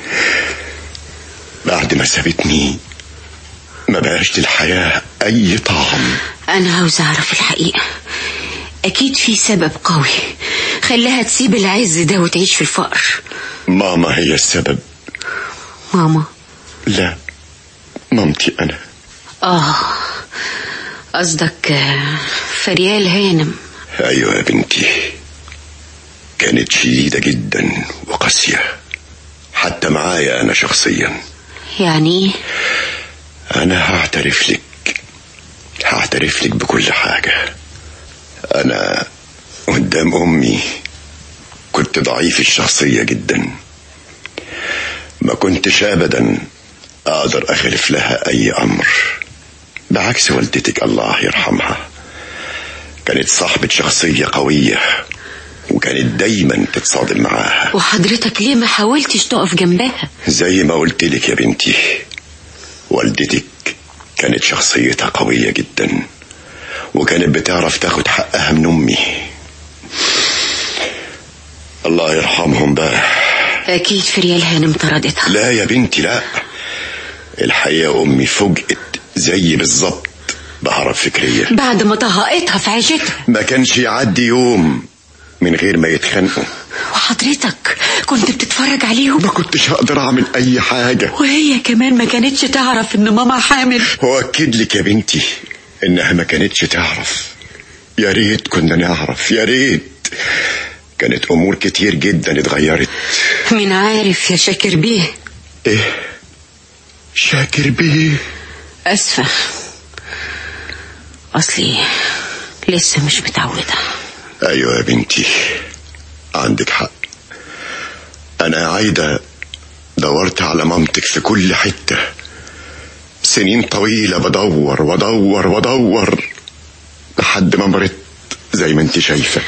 بعد ما سابتني ما بقاش للحياة أي طعم انا عاوز اعرف الحقيقة اكيد في سبب قوي خلاها تسيب العز ده وتعيش في الفقر ماما هي السبب ماما لا مامتي أنا اه قصدك آه، فريال هانم أيوة يا بنتي كانت شديدة جدا وقاسية حتى معايا أنا شخصيا يعني ايه أنا هعترف لك هعترف لك بكل حاجة أنا قدام أمي كنت ضعيف الشخصية جدا ما كنتش أبدا أقدر أخلف لها أي أمر بعكس والدتك الله يرحمها كانت صاحبة شخصية قوية وكانت دايما تتصادم معاها وحضرتك ليه ما حاولتش تقف جنبها زي ما قلت لك يا بنتي والدتك كانت شخصيتها قوية جدا وكانت بتعرف تاخد حقها من أمي الله يرحمهم بقى اكيد فريال هانم طردتها لا يا بنتي لا الحقيقة أمي فوجئت زي بالظبط بهرب فكرية بعد ما طهقتها في عيشتها ما كانش يعدي يوم من غير ما يتخانقوا وحضرتك كنت بتتفرج عليهم ما كنتش هقدر أعمل أي حاجة وهي كمان ما كانتش تعرف ان ماما حامل وأكد لك يا بنتي إنها ما كانتش تعرف يا ريت كنا نعرف يا ريت كانت أمور كتير جدا اتغيرت مين عارف يا شاكر بيه إيه شاكر بيه اسفة اصلي لسه مش متعودة أيوة يا بنتي عندك حق أنا يا عايدة دورت على مامتك في كل حتة سنين طويلة بدور ودور ودور لحد ما مرضت زي ما انت شايفة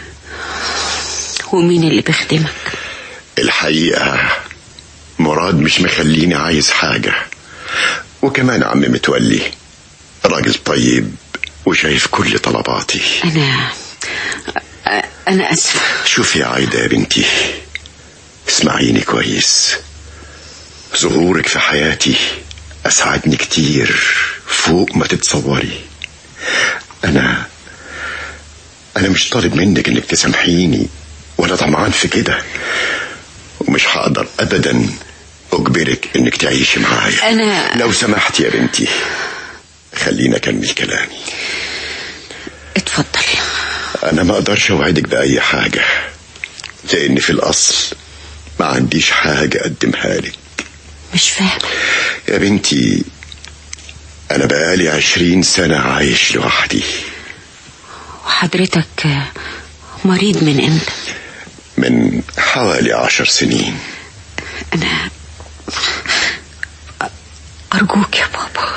ومين اللي بيخدمك الحقيقة مراد مش مخليني عايز حاجة وكمان عم متولي راجل طيب وشايف كل طلباتي انا انا اسفة شوفي يا عايدة يا بنتي اسمعيني كويس ظهورك في حياتي أسعدني كتير فوق ما تتصوري أنا أنا مش طالب منك إنك تسامحيني ولا طمعان في كده ومش هقدر أبدا أجبرك إنك تعيشي معايا أنا- لو سمحت يا بنتي خليني أكمل كلامي اتفضل أنا ما أقدرش أوعدك بأي حاجة لأن في الأصل ما عنديش حاجة أقدمها لك مش فاهم يا بنتي أنا بقالي عشرين سنة عايش لوحدي وحضرتك آه، مريض من امتى من حوالي عشر سنين انا ارجوك يا بابا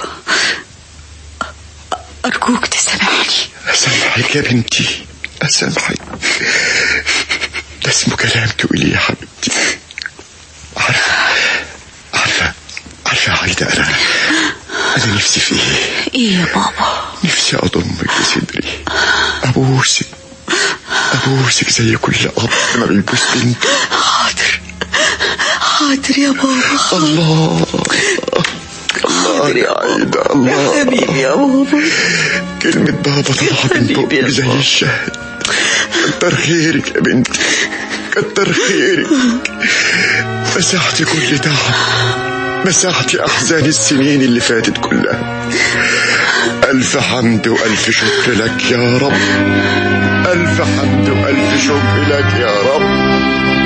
ارجوك تسامحني أسامحك يا بنتي أسامحك ده اسمه كلام تقولي يا حبيبتي عارفة عارفة عارفة يا عايدة أنا أنا نفسي في إيه ايه يا بابا نفسي أضمك لصدري أبوسك أبوسك زي كل أب ما بيبوس بنته حاضر حاضر يا بابا الله الله يا عايدة الله حبيبي يا بابا كلمة بابا طلعت من بقك زي الشهد كتر خيرك يا بنتي كتر خيرك مسحتي كل تعب مسحتي أحزان السنين اللي فاتت كلها ألف حمد وألف شكر لك يا رب ألف حمد وألف شكر لك يا رب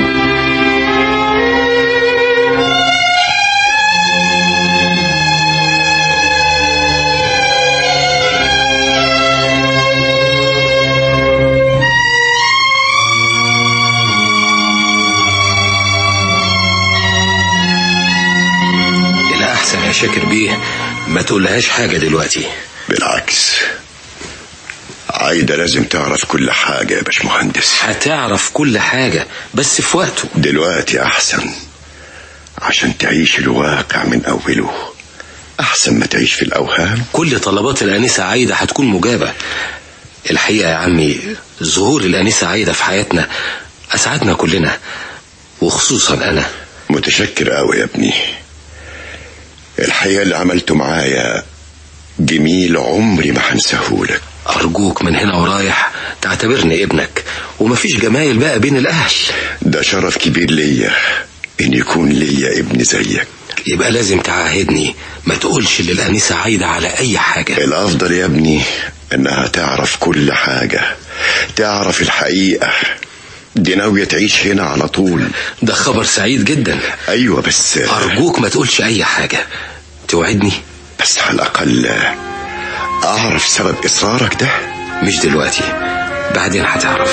الأحسن يا شاكر بيه ما تقولهاش حاجة دلوقتي بالعكس عايدة لازم تعرف كل حاجة يا باشمهندس هتعرف كل حاجة بس في وقته دلوقتي أحسن عشان تعيش الواقع من أوله أحسن ما تعيش في الأوهام كل طلبات الأنسة عايدة هتكون مجابة الحقيقة يا عمي ظهور الأنسة عايدة في حياتنا أسعدنا كلنا وخصوصا أنا متشكر أوي يا ابني الحقيقة اللي عملته معايا جميل عمري ما هنساهولك أرجوك من هنا ورايح تعتبرني ابنك ومفيش جمايل بقى بين الأهل ده شرف كبير ليا إن يكون ليا ابن زيك يبقى لازم تعاهدني ما تقولش للأنسة عايدة على أي حاجة الأفضل يا ابني إنها تعرف كل حاجة تعرف الحقيقة دي ناوية تعيش هنا على طول ده خبر سعيد جدا أيوة بس أرجوك ما تقولش أي حاجة توعدني بس على الأقل أعرف سبب إصرارك ده مش دلوقتي بعدين هتعرف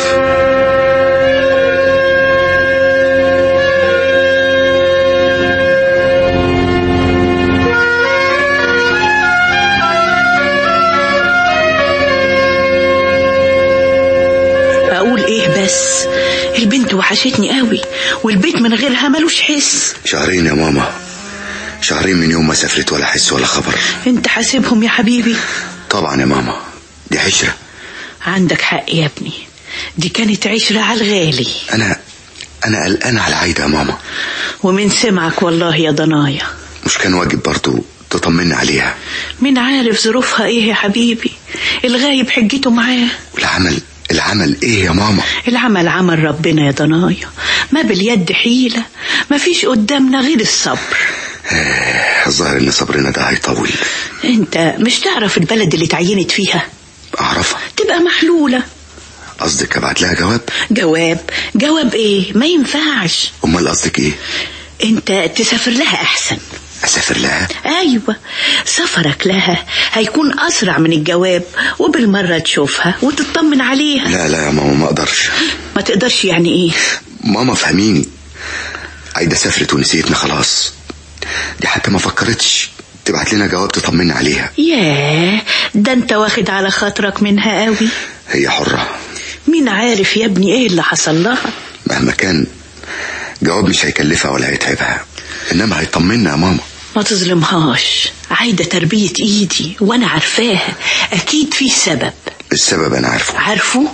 اقول ايه بس البنت وحشتني قوي والبيت من غيرها ملوش حس شهرين يا ماما شهرين من يوم ما سافرت ولا حس ولا خبر انت حاسبهم يا حبيبي طبعا يا ماما دي عشرة عندك حق يا ابني دي كانت عشرة على الغالي أنا أنا قلقان على عايدة يا ماما ومن سمعك والله يا ضنايا مش كان واجب برضو تطمني عليها مين عارف ظروفها ايه يا حبيبي الغايب حجته معاه والعمل العمل إيه يا ماما العمل عمل ربنا يا ضنايا ما باليد حيلة ما فيش قدامنا غير الصبر آه، الظاهر إن صبرنا ده هيطول انت مش تعرف البلد اللي اتعينت فيها أعرفها تبقى محلولة قصدك أبعت لها جواب جواب جواب ايه ما ينفعش أمال قصدك إيه انت تسافر لها احسن أسافر لها ايوه سفرك لها هيكون اسرع من الجواب وبالمره تشوفها وتطمن عليها لا لا يا ماما ما أقدرش ما تقدرش يعني ايه ماما فهميني عايدة سافرت ونسيتنا خلاص دي حتى ما فكرتش تبعت لنا جواب تطمنا عليها ياه ده انت واخد على خاطرك منها قوي هي حرة مين عارف يا ابني ايه اللي حصل لها مهما كان جواب مش هيكلفها ولا هيتعبها إنما هيطمنا يا ماما ما تظلمهاش عايدة تربية ايدي وانا عارفاها اكيد في سبب السبب أنا عارفه عارفه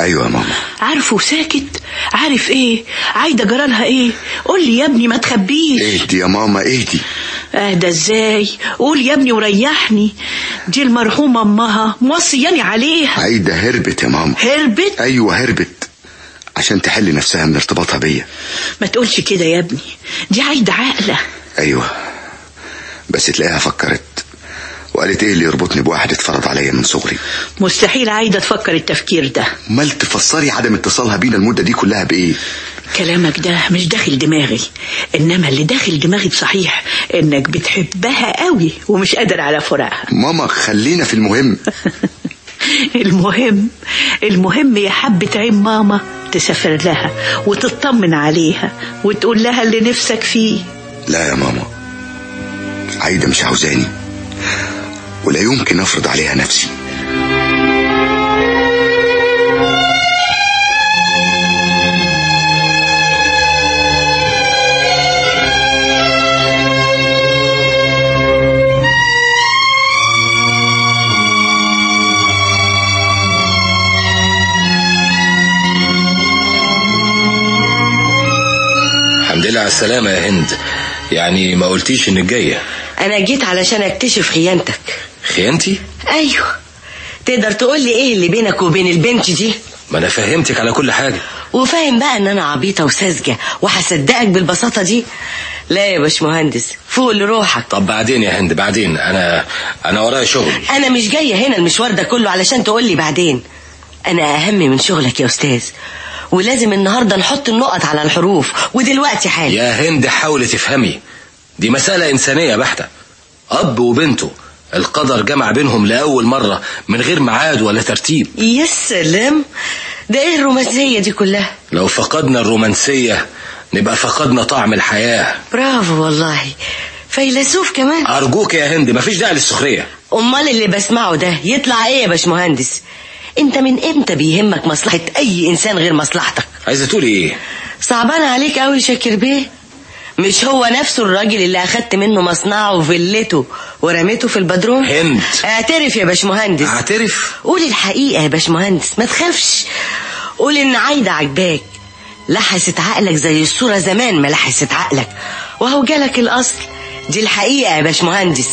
ايوه يا ماما عارفه ساكت عارف ايه عايدة جرالها ايه قول لي يا ابني ما تخبيش اهدي يا ماما اهدي اهدى ازاي قول يا ابني وريحني دي المرحومة امها موصياني عليها عايدة هربت يا ماما هربت ايوه هربت عشان تحل نفسها من ارتباطها بيا ما تقولش كده يا ابني دي عايدة عاقلة ايوه بس تلاقيها فكرت وقالت ايه اللي يربطني بواحد اتفرض عليا من صغري مستحيل عايدة تفكر التفكير ده امال تفسري عدم اتصالها بينا المده دي كلها بايه كلامك ده مش داخل دماغي انما اللي داخل دماغي بصحيح انك بتحبها قوي ومش قادر على فراقها ماما خلينا في المهم المهم المهم يا حبة عين ماما تسافر لها وتطمن عليها وتقول لها اللي نفسك فيه لا يا ماما عايدة مش عاوزاني ولا يمكن افرض عليها نفسي الحمد لله على السلامة يا هند يعني ما قلتيش انك جاية انا جيت علشان اكتشف خيانتك خيانتي ايوه تقدر تقول لي ايه اللي بينك وبين البنت دي ما انا فهمتك على كل حاجة وفاهم بقى ان انا عبيطه وساذجه وهصدقك بالبساطه دي لا يا باشمهندس فوق لروحك طب بعدين يا هند بعدين انا انا ورايا شغل انا مش جايه هنا المشوار ده كله علشان تقول لي بعدين انا اهم من شغلك يا استاذ ولازم النهارده نحط النقط على الحروف ودلوقتي حالا يا هند حاولي تفهمي دي مسألة إنسانية بحتة أب وبنته القدر جمع بينهم لأول مرة من غير ميعاد ولا ترتيب يا سلام ده ايه الرومانسيه دي كلها لو فقدنا الرومانسية نبقى فقدنا طعم الحياة برافو والله فيلسوف كمان أرجوك يا هند مفيش داعي للسخرية امال اللي بسمعه ده يطلع ايه يا باشمهندس انت من امتى بيهمك مصلحه اي انسان غير مصلحتك عايزة تقولي إيه صعبان عليك قوي شاكر بيه مش هو نفسه الراجل اللي اخدت منه مصنعه وفيلته ورميته في البدروم هند اعترف يا باشمهندس اعترف قول الحقيقه يا باشمهندس ما تخافش قول ان عايده عجباك لحست عقلك زي الصوره زمان ما لحست عقلك وهو جالك الاصل دي الحقيقه يا باشمهندس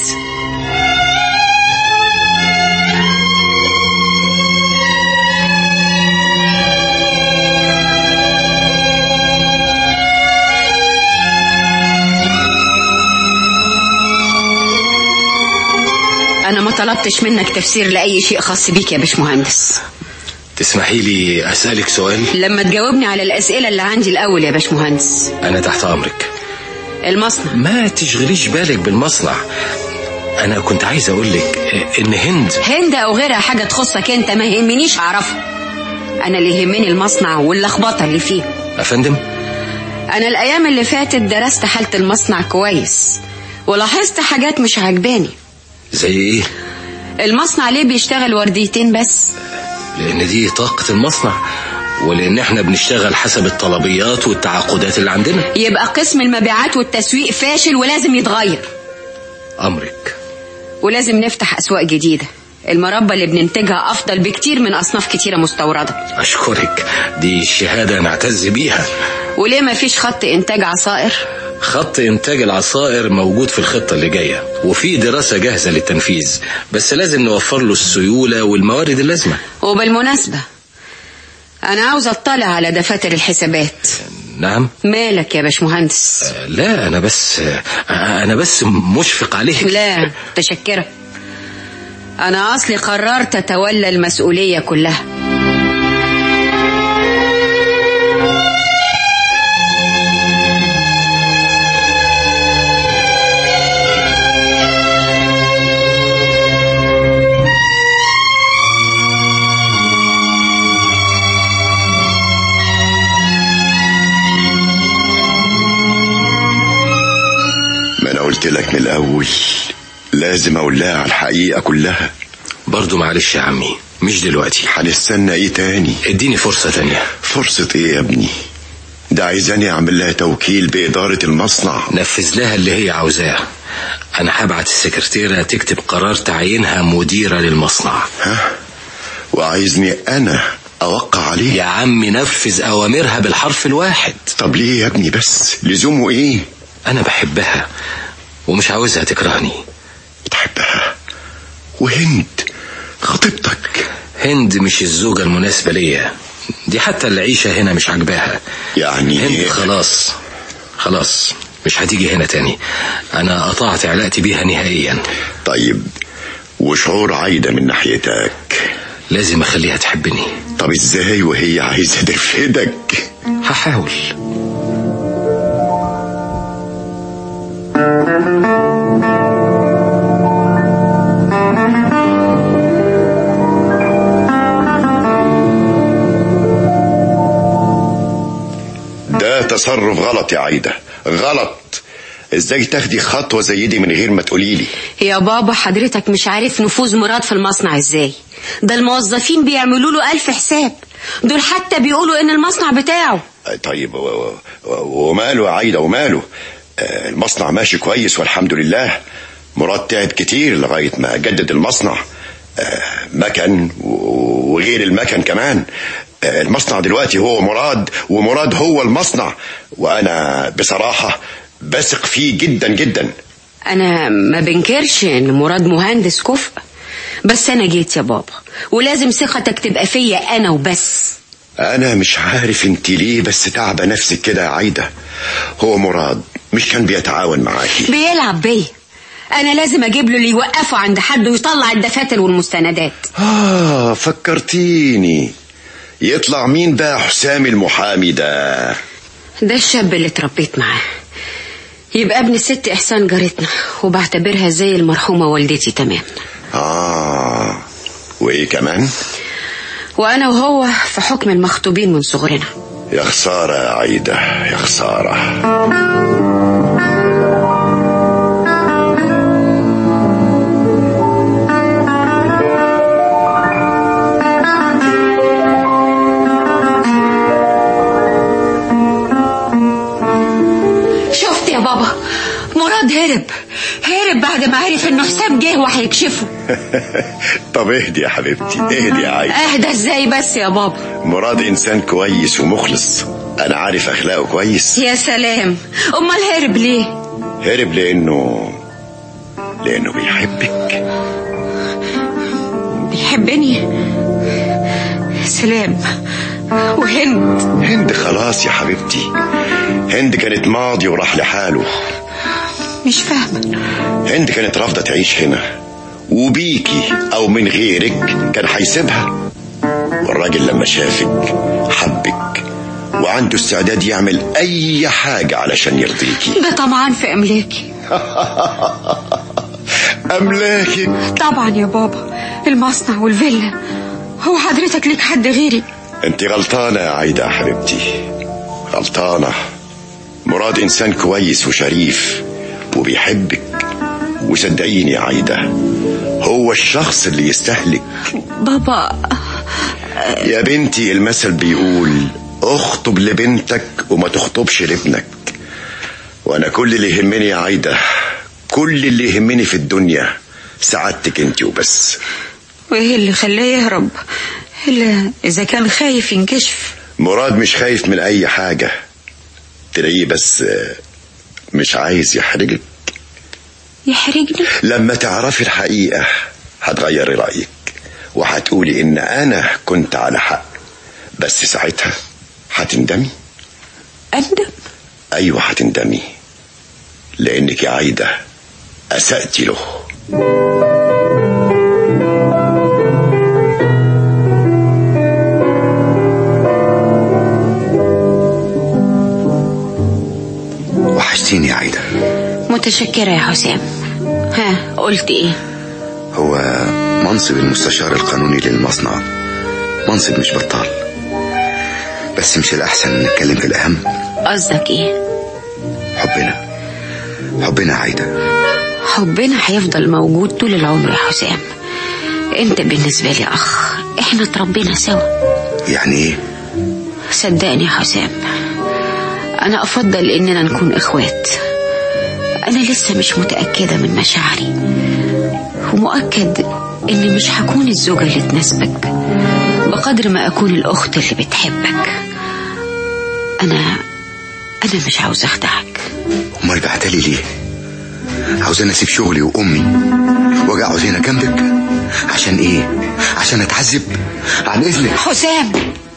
أنا ما طلبتش منك تفسير لأي شيء خاص بيك يا باشمهندس تسمحي لي أسألك سؤال لما تجاوبني على الأسئلة اللي عندي الأول يا باشمهندس أنا تحت أمرك المصنع ما تشغليش بالك بالمصنع أنا كنت عايز أقول لك إن هند هند أو غيرها حاجة تخصك أنت ما يهمنيش أعرفها أنا اللي يهمني المصنع واللخبطة اللي فيه أفندم أنا الأيام اللي فاتت درست حالة المصنع كويس ولاحظت حاجات مش عجباني زي إيه المصنع ليه بيشتغل ورديتين بس لأن دي طاقة المصنع ولأن احنا بنشتغل حسب الطلبيات والتعاقدات اللي عندنا يبقى قسم المبيعات والتسويق فاشل ولازم يتغير أمرك ولازم نفتح أسواق جديدة المربى اللي بننتجها أفضل بكتير من أصناف كتيرة مستوردة أشكرك دي شهادة نعتز بيها وليه ما فيش خط إنتاج عصائر خط إنتاج العصائر موجود في الخطة اللي جاية وفي دراسة جاهزة للتنفيذ بس لازم نوفر له السيولة والموارد اللازمة وبالمناسبة أنا عاوز أطلع على دفاتر الحسابات نعم مالك يا باشمهندس لا أنا بس أنا بس مشفق عليك لا متشكرة أنا أصلي قررت أتولى المسؤولية كلها ما انا قلت لك من الاول لازم اقول لها على الحقيقه كلها برضو معلش يا عمي مش دلوقتي هنستنى ايه تاني اديني فرصة تانية فرصه ايه يا ابني ده عايزاني اعمل لها توكيل باداره المصنع نفذ لها اللي هي عاوزاه أنا هبعت السكرتيرة تكتب قرار تعيينها مديرة للمصنع ها وعايزني انا اوقع عليه يا عم نفذ اوامرها بالحرف الواحد طب ليه يا ابني بس لزومه ايه انا بحبها ومش عاوزها تكرهني بتحبها وهند خطيبتك هند مش الزوجة المناسبة ليا دي حتى العيشة هنا مش عاجباها يعني هند خلاص خلاص مش هتيجي هنا تاني انا قطعت علاقتي بيها نهائيا طيب وشعور عايدة من ناحيتك لازم اخليها تحبني طب ازاي وهي عايزة ترفدك هحاول ده تصرف غلط يا عايدة غلط ازاي تاخدي خطوة زي دي من غير ما تقوليلي يا بابا حضرتك مش عارف نفوذ مراد في المصنع ازاي ده الموظفين بيعملوا له ألف حساب دول حتى بيقولوا ان المصنع بتاعه طيب و- و- و- وماله يا عايدة وماله آه، المصنع ماشي كويس والحمد لله مراد تعب كتير لغاية ما جدد المصنع آه، مكن و- وغير المكن كمان آه، المصنع دلوقتي هو مراد ومراد هو المصنع وأنا بصراحة بثق فيه جدا جدا انا ما بنكرش ان مراد مهندس كفء بس انا جيت يا بابا ولازم ثقتك تبقى فيا انا وبس أنا مش عارف انت ليه بس تعبة نفسك كده يا عايدة هو مراد مش كان بيتعاون معاكي بيلعب بيا انا لازم اجيب له اللي يوقفه عند حد ويطلع الدفاتر والمستندات آه فكرتيني يطلع مين بقى حسام المحامي ده ده الشاب اللي اتربيت معاه يبقى ابن الست احسان جارتنا وبعتبرها زي المرحومه والدتي تمام آه وإيه كمان وانا وهو في حكم المخطوبين من صغرنا يا خسارة يا عايدة يا خسارة شفت يا بابا مراد هرب هرب بعد ما عرف انه حسام جه وهيكشفه طب اهدي يا حبيبتي اهدي يا عايدة اهدى ازاي بس يا بابا مراد إنسان كويس ومخلص أنا عارف أخلاقه كويس يا سلام امال هرب ليه هرب لأنه لأنه بيحبك بيحبني سلام وهند هند خلاص يا حبيبتي هند كانت ماضي وراح لحاله مش فاهمه هند كانت رافضة تعيش هنا وبيكي أو من غيرك كان هيسيبها والراجل لما شافك حبك وعنده استعداد يعمل أي حاجة علشان يرضيكي ده طمعان في املاكي أملاكك طبعا يا بابا المصنع والفيلا هو حضرتك ليك حد غيري انت غلطانة يا عايدة يا حبيبتي غلطانة مراد إنسان كويس وشريف وبيحبك وصدقيني يا عايدة هو الشخص اللي يستهلك بابا يا بنتي المثل بيقول اخطب لبنتك وما تخطبش لابنك وانا كل اللي يهمني يا عايدة كل اللي يهمني في الدنيا سعادتك انت وبس وايه اللي خلاه يهرب الا اذا كان خايف ينكشف مراد مش خايف من اي حاجة تلاقيه بس آه، مش عايز يحرجك يحرجني لما تعرفي الحقيقة هتغيري رأيك وهتقولي ان انا كنت على حق بس ساعتها هتندمي اندم ايوه هتندمي لانك يا عايدة اسأتي له وحشتيني يا عايدة متشكرة يا حسام ها قلت ايه هو منصب المستشار القانوني للمصنع منصب مش بطال بس مش الأحسن نتكلم في الأهم قصدك ايه حبنا حبنا يا عايدة حبنا هيفضل موجود طول العمر يا حسام انت بالنسبة لي اخ احنا اتربينا سوا يعني ايه صدقني يا حسام انا افضل اننا نكون اخوات انا لسه مش متأكدة من مشاعري ومؤكد اني مش هكون الزوجة اللي تناسبك بقدر ما أكون الأخت اللي بتحبك أنا أنا مش عاوزة أخدعك امال بعتلي ليه عاوزاني اسيب شغلي وامي واجي اقعد هنا جنبك عشان ايه عشان اتعذب عن اذنك حسام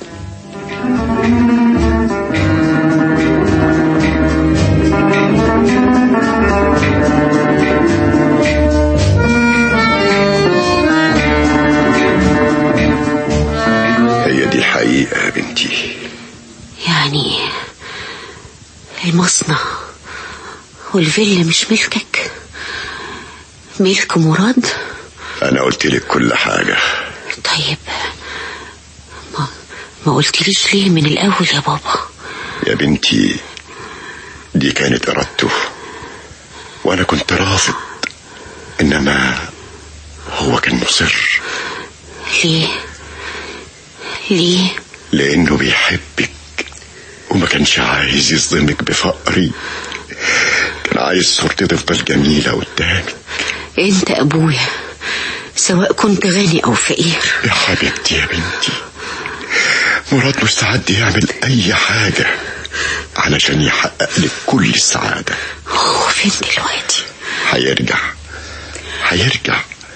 هي دي الحقيقة يا بنتي يعني المصنع والفيلا مش ملكك ملك مراد أنا قلت لك كل حاجة طيب ما, ما قلتليش ليه من الأول يا بابا يا بنتي دي كانت إرادته وأنا كنت رافض إنما هو كان مصر ليه ليه لأنه بيحبك وما كانش عايز يصدمك بفقري كان عايز صورتي تفضل جميلة قدامك انت ابويا سواء كنت غني او فقير يا حبيبتي يا بنتي مراد مستعد يعمل أي حاجة علشان يحقق لك كل السعادة هو فين دلوقتي هيرجع هيرجع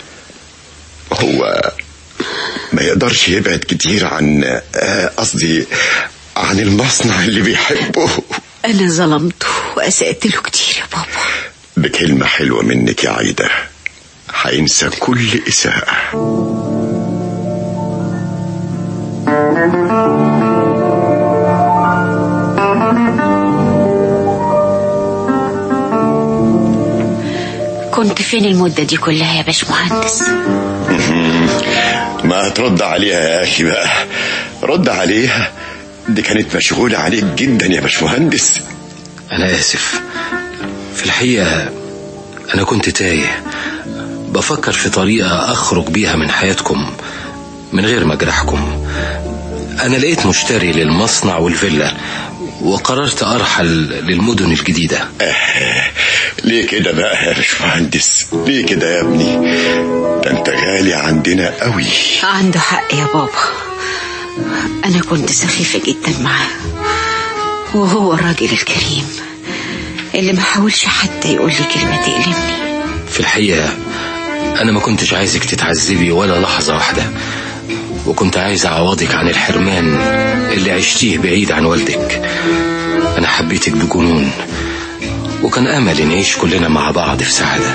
هو ما يقدرش يبعد كتير عن آه، قصدي عن المصنع اللي بيحبه انا ظلمته واسأت له كتير يا بابا بكلمة حلوة منك يا عايدة هينسى كل إساءة كنت فين المدة دي كلها يا باشمهندس ما ترد عليها يا أخي بقى رد عليها دي كانت مشغولة عليك جدا يا باشمهندس أنا آسف في الحقيقة أنا كنت تايه بفكر في طريقة أخرج بيها من حياتكم من غير ما أجرحكم أنا لقيت مشتري للمصنع والفيلا وقررت أرحل للمدن الجديدة ليه كده بقى يا باشمهندس ليه كده يا ابني ده انت غالي عندنا قوي عنده حق يا بابا انا كنت سخيفة جدا معاه وهو الراجل الكريم اللي ما حاولش حتى يقول لي كلمة تألمني في الحقيقة أنا ما كنتش عايزك تتعذبي ولا لحظة واحدة وكنت عايز أعوضك عن الحرمان اللي عشتيه بعيد عن والدك أنا حبيتك بجنون وكان أملي نعيش كلنا مع بعض في سعادة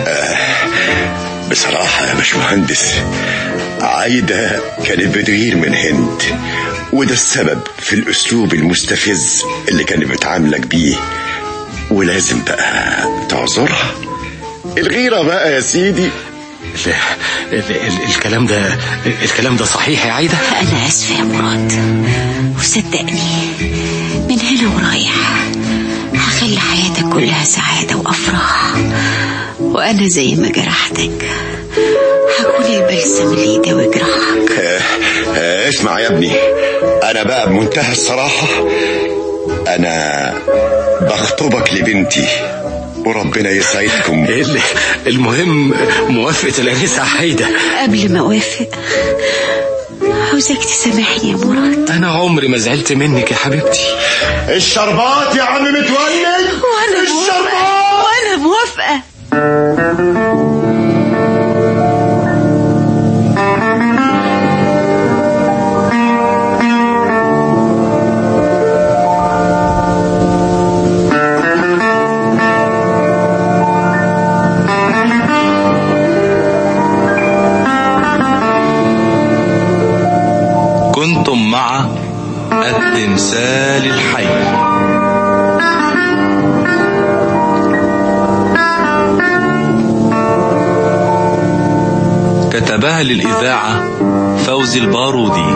بصراحة يا باشمهندس عايدة كانت بتغير من هند وده السبب في الأسلوب المستفز اللي كانت بتعاملك بيه ولازم بقى تعذرها الغيرة بقى يا سيدي ال ال ال الكلام ده الكلام ده صحيح يا عايدة أنا آسفة يا مراد وصدقني من هنا ورايح هخلي حياتك كلها سعادة وأفراح وأنا زي ما جرحتك هكون البلسم اللي يداوي جراحك آه، آه، اسمع يا ابني أنا بقى بمنتهى الصراحة أنا بخطبك لبنتي وربنا يسعدكم ال- المهم موافقة الأنسة عايدة قبل ما أوافق عاوزك تسامحني يا مراد أنا عمري ما زعلت منك يا حبيبتي الشربات يا عم متولد وأنا موافقة وأنا موافقة كنتم مع التمثال الحي كتبها للإذاعة فوزي البارودي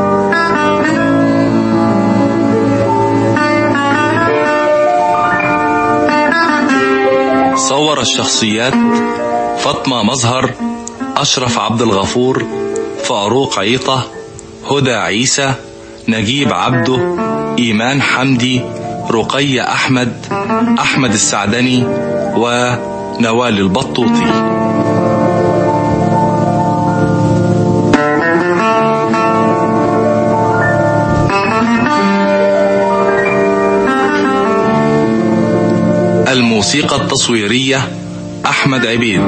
صور الشخصيات فاطمة مظهر أشرف عبد الغفور فاروق عيطة هدى عيسى نجيب عبده إيمان حمدي رقية أحمد أحمد السعدني ونوال البطوطي الموسيقى التصويرية أحمد عبيد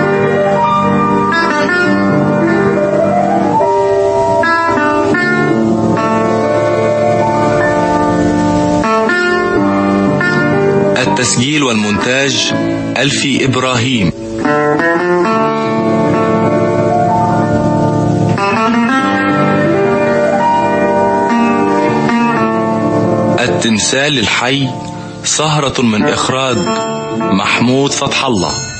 التسجيل والمونتاج ألفي إبراهيم التمثال الحي سهرة من إخراج محمود فتح الله